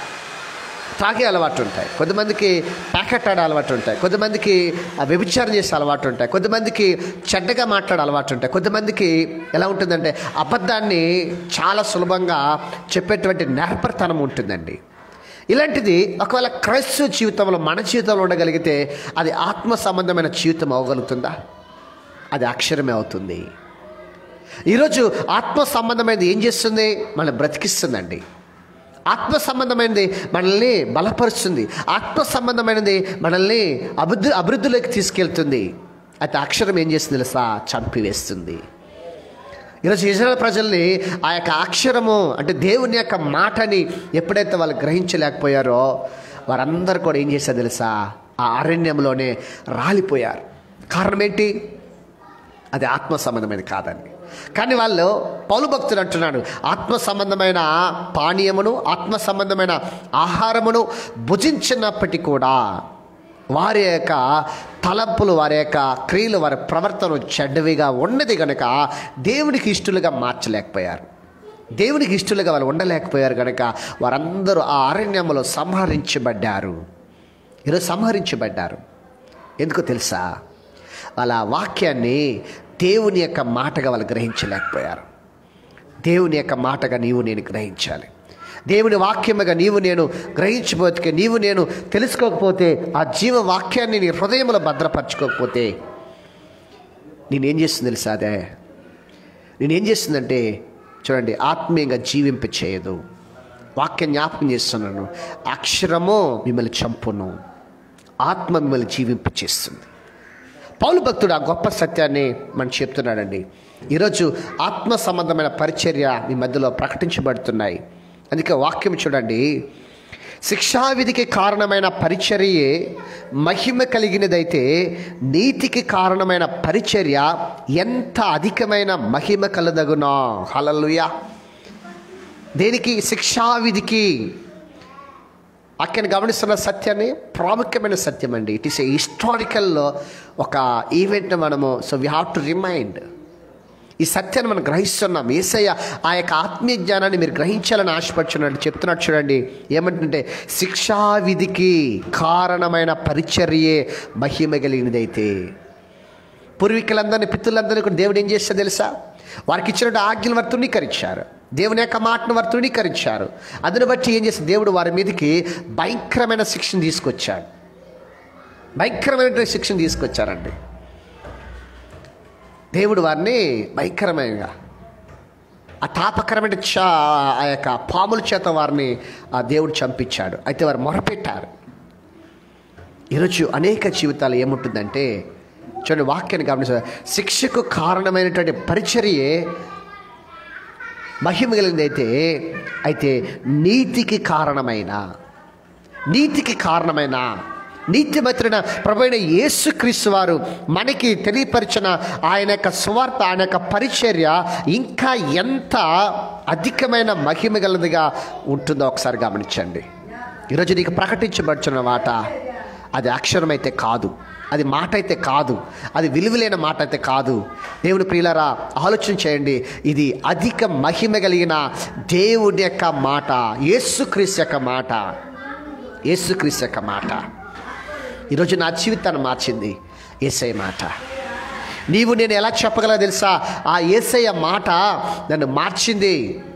తాగే అలవాటు ఉంటాయి కొంతమందికి ప్యాకెట్ ఆడే అలవాటు ఉంటాయి కొంతమందికి ఆ, వ్యభిచారం చేసే అలవాటు ఉంటాయి కొంతమందికి చెడ్డగా మాట్లాడే అలవాటు ఉంటాయి కొంతమందికి ఎలా ఉంటుందంటే అబద్ధాన్ని చాలా సులభంగా చెప్పేటువంటి నేర్పరితనం ఉంటుందండి ఇలాంటిది ఒకవేళ క్రైస్తవ జీవితంలో మన జీవితంలో ఉండగలిగితే అది ఆత్మ సంబంధమైన జీవితం అవ్వగలుగుతుందా అది అక్షరమే అవుతుంది ఈరోజు ఆత్మ సంబంధమైనది ఏం చేస్తుంది మనల్ని బ్రతికిస్తుందండి ఆత్మ సంబంధమైనది మనల్ని బలపరుస్తుంది ఆత్మ సంబంధమైనది మనల్ని అభివృద్ధి అభివృద్ధిలోకి తీసుకెళ్తుంది అయితే అక్షరం ఏం చేస్తుంది తెలుసా చంపివేస్తుంది ఈరోజు ఇజ్రాయల్ ప్రజల్ని ఆ యొక్క అక్షరము అంటే దేవుని యొక్క మాటని ఎప్పుడైతే వాళ్ళు గ్రహించలేకపోయారో వారందరూ కూడా ఏం చేశారు తెలుసా ఆ అరణ్యంలోనే రాలిపోయారు కారణం ఏంటి అది ఆత్మ సంబంధమైనది కాదండి కానీ వాళ్ళు పౌలు భక్తులు అంటున్నాడు ఆత్మ సంబంధమైన పానీయమును ఆత్మ సంబంధమైన ఆహారమును భుజించినప్పటికీ కూడా వారి యొక్క తలంపులు వారి యొక్క క్రియలు వారి ప్రవర్తన చెడ్డవిగా ఉన్నది కనుక దేవునికి ఇష్టలుగా మార్చలేకపోయారు దేవునికి ఇష్టలుగా వాళ్ళు ఉండలేకపోయారు కనుక వారందరూ ఆ అరణ్యంలో సంహరించబడ్డారు ఈరోజు సంహరించబడ్డారు ఎందుకో తెలుసా వాళ్ళ వాక్యాన్ని దేవుని యొక్క మాటగా వాళ్ళు గ్రహించలేకపోయారు దేవుని యొక్క మాటగా నీవు నేను గ్రహించాలి దేవుని వాక్యముగా నీవు నేను గ్రహించబోతే నీవు నేను తెలుసుకోకపోతే ఆ జీవ వాక్యాన్ని నీ హృదయంలో భద్రపరచుకోకపోతే నేనేం చేస్తుంది తెలుసా అదే నేనేం చేస్తుందంటే చూడండి ఆత్మీయంగా జీవింప చేయదు వాక్యం జ్ఞాపకం చేస్తున్నాను అక్షరము మిమ్మల్ని చంపును ఆత్మ మిమ్మల్ని జీవింప చేస్తుంది పౌలు భక్తుడు ఆ గొప్ప సత్యాన్ని మనం చెప్తున్నాడండి ఈరోజు ఆత్మ సంబంధమైన పరిచర్య మీ మధ్యలో ప్రకటించబడుతున్నాయి అందుకే వాక్యం చూడండి శిక్షావిధికి కారణమైన పరిచర్యే మహిమ కలిగినదైతే నీతికి కారణమైన పరిచర్య ఎంత అధికమైన మహిమ కలదగునా హలలుయా దేనికి శిక్షావిధికి అక్కడ గమనిస్తున్న సత్యాన్ని ప్రాముఖ్యమైన సత్యం అండి ఇట్ ఈస్ ఏ హిస్టారికల్ ఒక ఈవెంట్ మనము so we have to remind ఈ సత్యాన్ని మనం గ్రహిస్తున్నాం ఏసయ్య ఆ యొక్క ఆత్మీయ జ్ఞానాన్ని మీరు గ్రహించాలని ఆశపడుచున్నాడు చెప్తున్నాడు చూడండి ఏమంటుంటే శిక్షావిధికి కారణమైన పరిచర్యే మహిమ కలిగినదైతే పూర్వీకులందరినీ పితృలందరినీ కూడా దేవుడు ఏం చేస్తా తెలుసా వారికి ఇచ్చిన ఆజ్ఞలు వారు తృణీకరించారు దేవుని యొక్క మాటను వారు తృణీకరించారు అందుని బట్టి ఏం చేసి దేవుడు వారి మీదకి భయంకరమైన శిక్షను తీసుకొచ్చాడు భయంకరమైనటువంటి శిక్షను తీసుకొచ్చారండి దేవుడు వారిని భయంకరమైనగా ఆ తాపకరమైన చా ఆ యొక్క పాముల చేత వారిని ఆ దేవుడు చంపించాడు అయితే వారు మొరపెట్టారు ఈరోజు అనేక జీవితాలు ఏముంటుందంటే చూడండి వాక్యాన్ని గమనించారు శిక్షకు కారణమైనటువంటి పరిచర్యే మహిమ కలిగింది అయితే అయితే నీతికి కారణమైన నీతికి కారణమైన నీతిమంతుడైన ప్రభైన యేసుక్రీస్తు వారు మనకి తెలియపరిచిన ఆయన యొక్క స్వార్థ ఆయన యొక్క పరిచర్య ఇంకా ఎంత అధికమైన మహిమ గలదిగా ఉంటుందో ఒకసారి గమనించండి ఈరోజు నీకు ప్రకటించబడుచున్న మాట అది అక్షరమైతే కాదు అది మాట అయితే కాదు అది విలువలేని మాట అయితే కాదు దేవుని ప్రియులరా ఆలోచన చేయండి ఇది అధిక మహిమ కలిగిన దేవుడి యొక్క మాట యేసుక్రీస్తు యొక్క మాట యేసుక్రీస్తు యొక్క మాట ఈరోజు నా జీవితాన్ని మార్చింది ఏసై మాట నీవు నేను ఎలా చెప్పగల తెలుసా ఆ ఏసయ్య మాట నన్ను మార్చింది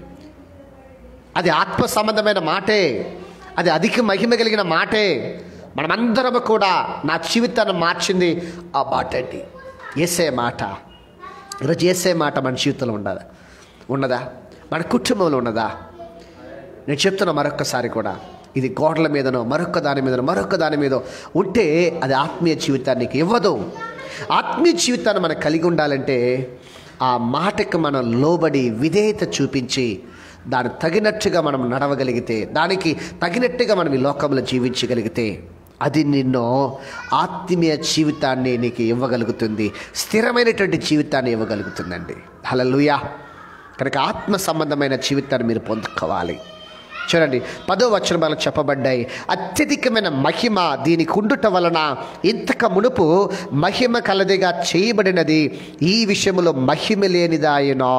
అది ఆత్మ సంబంధమైన మాటే అది అధిక మహిమ కలిగిన మాటే మనమందరం కూడా నా జీవితాన్ని మార్చింది ఆ మాట అండి ఏసే మాట ఈరోజు ఏసే మాట మన జీవితంలో ఉండదా ఉన్నదా మన కుటుంబంలో ఉన్నదా నేను చెప్తున్నా మరొక్కసారి కూడా ఇది గోడల మీదనో మరొక దాని మీదనో మరొక దాని మీద ఉంటే అది ఆత్మీయ జీవితానికి ఇవ్వదు ఆత్మీయ జీవితాన్ని మనం కలిగి ఉండాలంటే ఆ మాటకు మనం లోబడి విధేయత చూపించి దానికి తగినట్టుగా మనం నడవగలిగితే దానికి తగినట్టుగా మనం ఈ లోకంలో జీవించగలిగితే అది నిన్ను ఆత్మీయ జీవితాన్ని నీకు ఇవ్వగలుగుతుంది స్థిరమైనటువంటి జీవితాన్ని ఇవ్వగలుగుతుందండి హలలుయా కనుక ఆత్మ సంబంధమైన జీవితాన్ని మీరు పొందుకోవాలి చూడండి పదో వచనం మనకు చెప్పబడ్డాయి అత్యధికమైన మహిమ దీనికి ఉండుట వలన ఇంతక మునుపు మహిమ కలదిగా చేయబడినది ఈ విషయంలో మహిమ లేనిదాయనో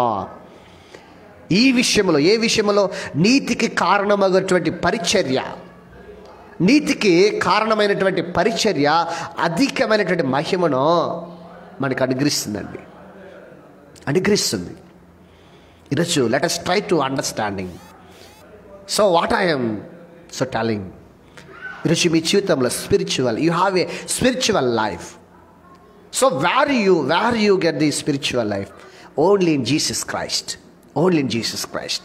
ఈ విషయంలో ఏ విషయంలో నీతికి కారణమగినటువంటి పరిచర్య నీతికి కారణమైనటువంటి పరిచర్య అధికమైనటువంటి మహిమను మనకు అనుగ్రహిస్తుందండి అనుగ్రహిస్తుంది ఈరోజు let us try to understanding so what I'm so telling ఈరోజు మీ జీవితంలో spiritual you have a spiritual life so where you where you get the spiritual life only in Jesus Christ only in Jesus Christ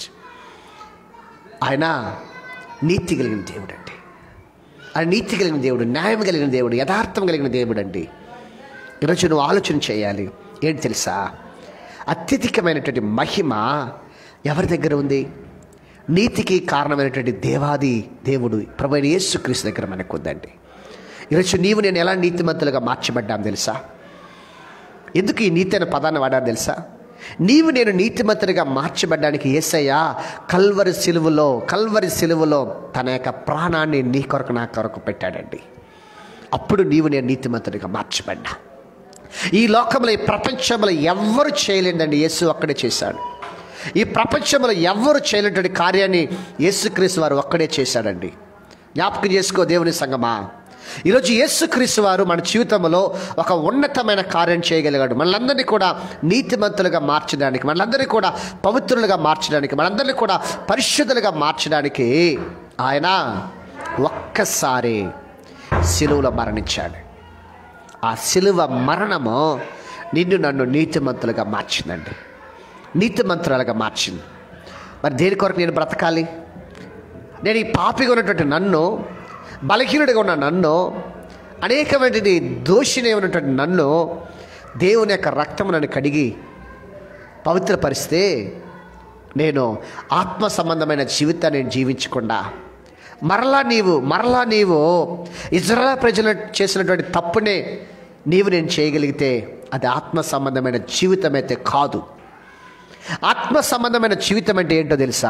ఆయన నీతి కలిగిన దేవుడు అండి ఆయన నీతి కలిగిన దేవుడు న్యాయం కలిగిన దేవుడు యథార్థం కలిగిన దేవుడు అండి ఈరోజు నువ్వు ఆలోచన చేయాలి ఏంటి తెలుసా అత్యధికమైనటువంటి మహిమ ఎవరి దగ్గర ఉంది నీతికి కారణమైనటువంటి దేవాది దేవుడు ప్రభు యేసుక్రీస్తు దగ్గర మనకు ఉందండి ఈరోజు నీవు నేను ఎలా నీతిమంతులుగా మార్చబడ్డాం తెలుసా ఎందుకు ఈ నీతి అనే పదాన్ని వాడారు తెలుసా నీవు నేను నీతిమంతుడిగా మార్చబడ్డానికి ఏసయ్య కల్వరి సిలువలో కల్వరి సిలువలో తన యొక్క ప్రాణాన్ని నీ కొరకు నా కొరకు పెట్టాడండి అప్పుడు నీవు నేను నీతిమంతుడిగా మార్చబడ్డా ఈ లోకంలో ఈ ప్రపంచంలో ఎవ్వరు చేయలేదండి యేసు ఒక్కడే చేశాడు ఈ ప్రపంచంలో ఎవ్వరు చేయలేటువంటి కార్యాన్ని యేసుక్రీస్తు వారు ఒక్కడే చేశాడండి జ్ఞాపకం చేసుకో దేవుని సంగమా ఈరోజు యేసుక్రీస్తు వారు మన జీవితంలో ఒక ఉన్నతమైన కార్యం చేయగలిగాడు మనందరినీ కూడా నీతిమంతులుగా మార్చడానికి మనందరినీ కూడా పవిత్రులుగా మార్చడానికి మనందరినీ కూడా పరిశుద్ధులుగా మార్చడానికి ఆయన ఒక్కసారి సిలువలో మరణించాడు ఆ సిలువ మరణము నిన్ను నన్ను నీతిమంతులుగా మార్చిందండి నీతిమంతురాలుగా మార్చింది మరి దేని కొరకు నేను బ్రతకాలి నేను ఈ పాపిగా ఉన్నటువంటి నన్ను బలహీనుడిగా ఉన్న నన్ను అనేకమైనటువంటి దోషిని ఉన్నటువంటి నన్ను దేవుని యొక్క రక్తము నన్ను కడిగి పవిత్రపరిస్తే నేను ఆత్మ సంబంధమైన జీవితాన్ని నేను జీవించకుండా మరలా నీవు మరలా నీవు ఇజ్రాయల్ ప్రజలు చేసినటువంటి తప్పునే నీవు నేను చేయగలిగితే అది ఆత్మ సంబంధమైన జీవితం అయితే కాదు ఆత్మ సంబంధమైన జీవితం అంటే ఏంటో తెలుసా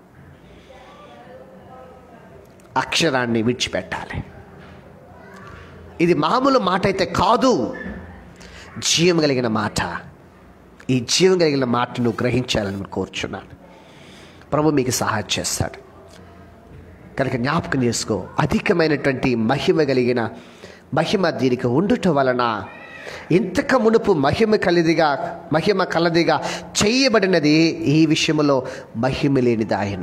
అక్షరాన్ని విడిచిపెట్టాలి ఇది మామూలు మాట అయితే కాదు జీవం కలిగిన మాట ఈ జీవం కలిగిన మాట నువ్వు గ్రహించాలని నేను కోరుచున్నాను ప్రభు మీకు సహాయం చేస్తాడు కనుక జ్ఞాపకం చేసుకో అధికమైనటువంటి మహిమ కలిగిన మహిమ దీనికి ఉండుట వలన ఇంతక మునుపు మహిమ కలిదిగా మహిమ కలదిగా చేయబడినది ఈ విషయంలో మహిమ లేనిది ఆయన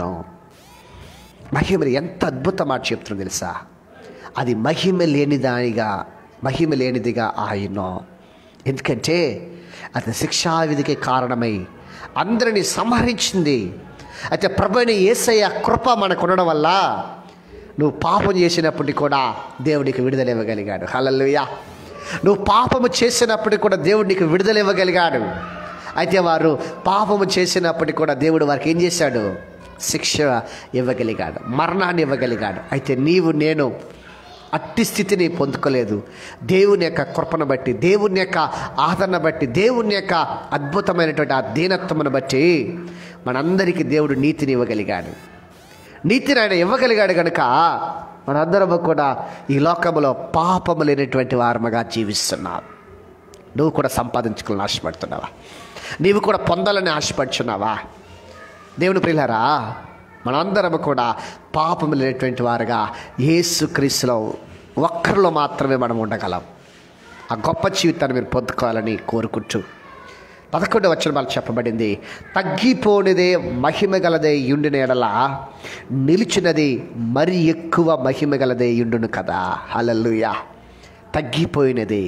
మహిమ ఎంత అద్భుత మాట చెప్తుంది తెలుసా అది మహిమ లేనిదానిగా మహిమ లేనిదిగా ఆయన ఎందుకంటే అది శిక్షావిధికి కారణమై అందరిని సంహరించింది అయితే ప్రభుని ఏసయ్య కృప మనకు ఉండడం వల్ల నువ్వు పాపం చేసినప్పటికీ కూడా దేవుడికి విడుదల ఇవ్వగలిగాడు హల్లెలూయా నువ్వు పాపము చేసినప్పటికీ కూడా దేవుడు నీకు విడుదల ఇవ్వగలిగాడు అయితే వారు పాపము చేసినప్పటికీ కూడా దేవుడు వారికి ఏం చేశాడు శిక్ష ఇవ్వగలిగాడు మరణాన్ని ఇవ్వగలిగాడు అయితే నీవు నేను అట్టి స్థితిని పొందుకోలేదు దేవుని యొక్క కృపను బట్టి దేవుని యొక్క ఆదరణ బట్టి దేవుని యొక్క అద్భుతమైనటువంటి ఆ దీనత్వమును బట్టి మనందరికీ దేవుడు నీతిని ఇవ్వగలిగాడు నీతిని ఆయన ఇవ్వగలిగాడు కనుక మనందరం కూడా ఈ లోకములో పాపము లేనటువంటి వారముగా జీవిస్తున్నాం నువ్వు కూడా సంపాదించుకోవాలని ఆశపడుతున్నావా నీవు కూడా పొందాలని ఆశపడుచున్నావా దేవుని ప్రియులారా మనందరము కూడా పాపము లేనటువంటి వారుగా యేసుక్రీస్తులో ఒక్కరిలో మాత్రమే మనం ఉండగలం ఆ గొప్ప జీవితాన్ని మీరు పొందుకోవాలని కోరుకుంటూ పదకొండు వచ్చిన వాళ్ళు చెప్పబడింది తగ్గిపోనిదే మహిమ గలదే యుండిన ఎడల నిలిచినది మరి ఎక్కువ మహిమ గలదే యుండును కదా హలల్లుయా తగ్గిపోయినది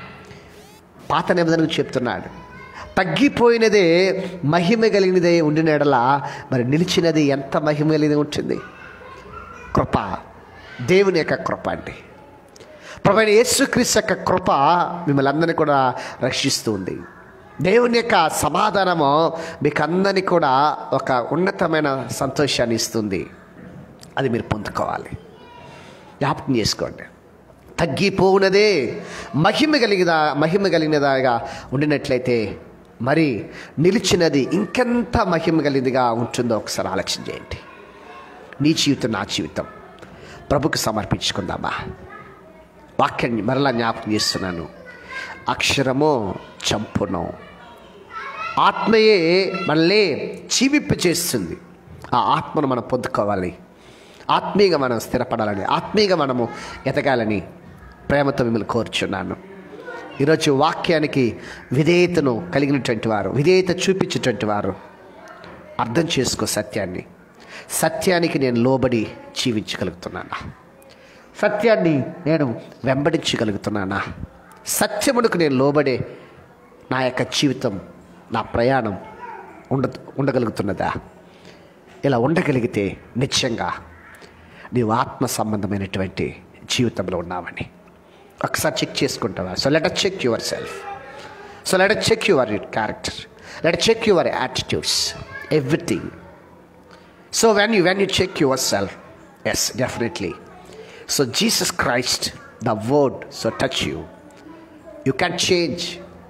పాత నిబంధనకు చెప్తున్నాడు తగ్గిపోయినదే మహిమ కలిగినదే ఉండిన ఎడల మరి నిలిచినది ఎంత మహిమ కలిగి ఉంటుంది కృప దేవుని యొక్క కృప అండి ప్రభు యేసుక్రీస్తు యొక్క కృప మిమ్మల్ని అందరినీ కూడా రక్షిస్తుంది దేవుని యొక్క సమాధానము మీకు అందరినీ కూడా ఒక ఉన్నతమైన సంతోషాన్ని ఇస్తుంది అది మీరు పొందుకోవాలి జ్ఞాపకం చేసుకోండి తగ్గిపోవునదే మహిమ కలిగిన మహిమ కలిగినదాగా ఉండినట్లయితే మరి నిలిచినది ఇంకెంత మహిమ కలిగినదిగా ఉంటుందో ఒకసారి ఆలోచన చేయండి నీ జీవితం నా జీవితం ప్రభుకు సమర్పించుకుందామా వాక్యాన్ని మరలా జ్ఞాపకం చేస్తున్నాను అక్షరము చంపును ఆత్మయే మనల్ని జీవింప చేస్తుంది ఆ ఆత్మను మనం పొందుకోవాలి ఆత్మీయంగా మనం స్థిరపడాలని ఆత్మీయంగా మనము ఎదగాలని ప్రేమతో మిమ్మల్ని కోరుచున్నాను ఈరోజు వాక్యానికి విధేయతను కలిగినటువంటి వారు విధేయత చూపించేటువంటి వారు అర్థం చేసుకో సత్యాన్ని సత్యానికి నేను లోబడి జీవించగలుగుతున్నానా సత్యాన్ని నేను వెంబడించగలుగుతున్నానా సత్యమునకు నేను లోబడే నా యొక్క జీవితం నా ప్రయాణం ఉండ ఉండగలుగుతున్నదా ఇలా ఉండగలిగితే నిత్యంగా నీవు ఆత్మ సంబంధమైనటువంటి జీవితంలో ఉన్నావని ఒకసారి చెక్ చేసుకుంటావా so let check your self so let check your character let check your attitudes everything so when you when you check your self yes definitely so Jesus Christ the word so touch you you can change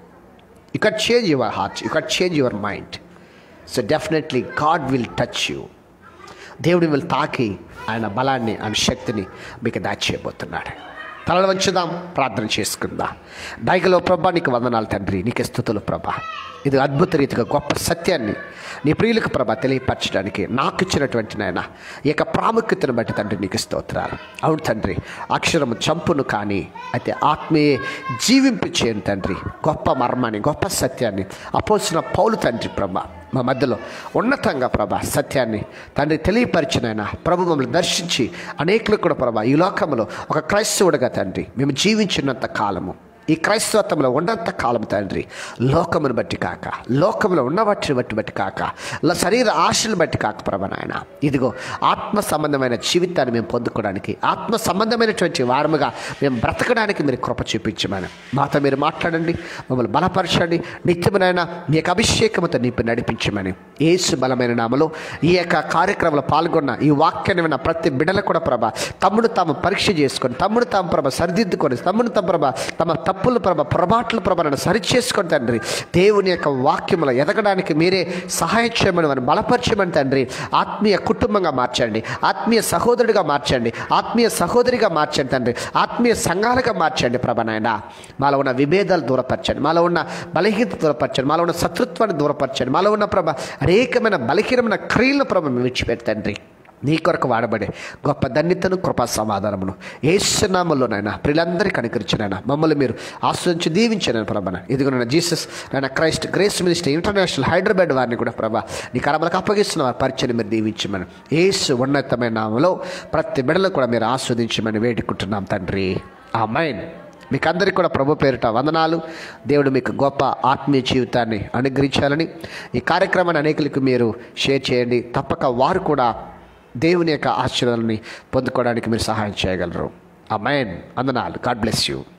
you can change your heart you can change your mind so definitely God will touch you దేవుడి will తాకి ఆయన బలాన్ని ఆయన శక్తిని మీకు దాచేయబోతున్నాడు తలలు వంచుదాం ప్రార్థన చేసుకుందాం దయగలో ప్రభా నీకు వందనాలు తండ్రి నీకు స్థుతులు ప్రభా ఇది అద్భుత రీతిగా గొప్ప సత్యాన్ని నీ ప్రియులకు ప్రభా తెలియపరచడానికి నాకు ఇచ్చినటువంటి నాయన ఈ యొక్క ప్రాముఖ్యతను బట్టి తండ్రి నీకు స్తోత్రాలు అవును తండ్రి అక్షరము చంపును కానీ అయితే ఆత్మీయే జీవింపించేయను తండ్రి గొప్ప మర్మాన్ని గొప్ప సత్యాన్ని అపోసిన పౌలు తండ్రి ప్రభా మా మధ్యలో ఉన్నతంగా ప్రభా సత్యాన్ని తండ్రి తెలియపరిచిన ఆయన ప్రభు మమ్మల్ని దర్శించి అనేకులు కూడా ప్రభా ఈ లోకంలో ఒక క్రైస్తవుడిగా తండ్రి మేము జీవించినంత కాలము ఈ క్రైస్తవత్వంలో ఉన్నంత కాలం తండ్రి లోకమును బట్టి కాక లోకంలో ఉన్న వాటిని బట్టి బట్టి కాక ల- శరీర ఆశలను బట్టి కాక ప్రభా నాయన ఇదిగో ఆత్మ సంబంధమైన జీవితాన్ని మేము పొందుకోవడానికి ఆత్మ సంబంధమైనటువంటి వారముగా మేము బ్రతకడానికి మీరు కృప చూపించమని మాతో మీరు మాట్లాడండి మమ్మల్ని బలపరచండి నిత్యమునైనా మీ యొక్క అభిషేకముతో నింపి నడిపించమని ఏసు బలమైన నామలో ఈ యొక్క కార్యక్రమంలో పాల్గొన్న ఈ వాక్యాన్ని విన్న ప్రతి బిడ్డలు కూడా ప్రభ తమ్ముడు తాము పరీక్ష చేసుకొని తమ్ముడు తాము ప్రభ సరిదిద్దుకొని తమ్ముడు తమ ప్రభ తమ తప్పులు ప్రభ పొరపాట్ల ప్రభ నన్ను సరిచేసుకొని తండ్రి దేవుని యొక్క వాక్యములో ఎదగడానికి మీరే సహాయం చేయమని మనం బలపరచమని తండ్రి ఆత్మీయ కుటుంబంగా మార్చండి ఆత్మీయ సహోదరుడిగా మార్చండి ఆత్మీయ సహోదరిగా మార్చండి తండ్రి ఆత్మీయ సంఘాలుగా మార్చండి ప్రభ నాయన మాలో ఉన్న విభేదాలు దూరపరచండి మాలో ఉన్న బలహీనత దూరపరచండి మాలో ఉన్న శత్రుత్వాన్ని దూరపరచండి మాలో ఉన్న ప్రభ అనేకమైన బలహీనమైన క్రియలను ప్రభ మేము విడిచిపెట్టండి నీ కొరకు వాడబడే గొప్ప ధన్యతను కృపా సమాధానమును ఏసునామంలోనైనా ప్రియులందరికీ కనుకరించినైనా మమ్మల్ని మీరు ఆస్వాదించి దీవించాను ప్రభన ఇదిగో నైనా జీసస్ నైనా Christ grace minister international Hyderabad వారిని కూడా ప్రభా నీ కరమలకు అప్పగిస్తున్న వారి పరిచయం మీరు దీవించమని ఏసు ఉన్నతమైన నామలో ప్రతి బిడలు కూడా మీరు ఆస్వాదించమని వేడుకుంటున్నాం తండ్రి ఆ మైన్ మీకు అందరికీ కూడా ప్రభు పేరిట వందనాలు దేవుడు మీకు గొప్ప ఆత్మీయ జీవితాన్ని అనుగ్రహించాలని ఈ కార్యక్రమాన్ని అనేకులకు మీరు షేర్ చేయండి తప్పక వారు కూడా దేవుని యొక్క ఆశీర్వాదాలని పొందుకోవడానికి మీరు సహాయం చేయగలరు ఆ మైన్ వందనాలు గాడ్ బ్లెస్ యూ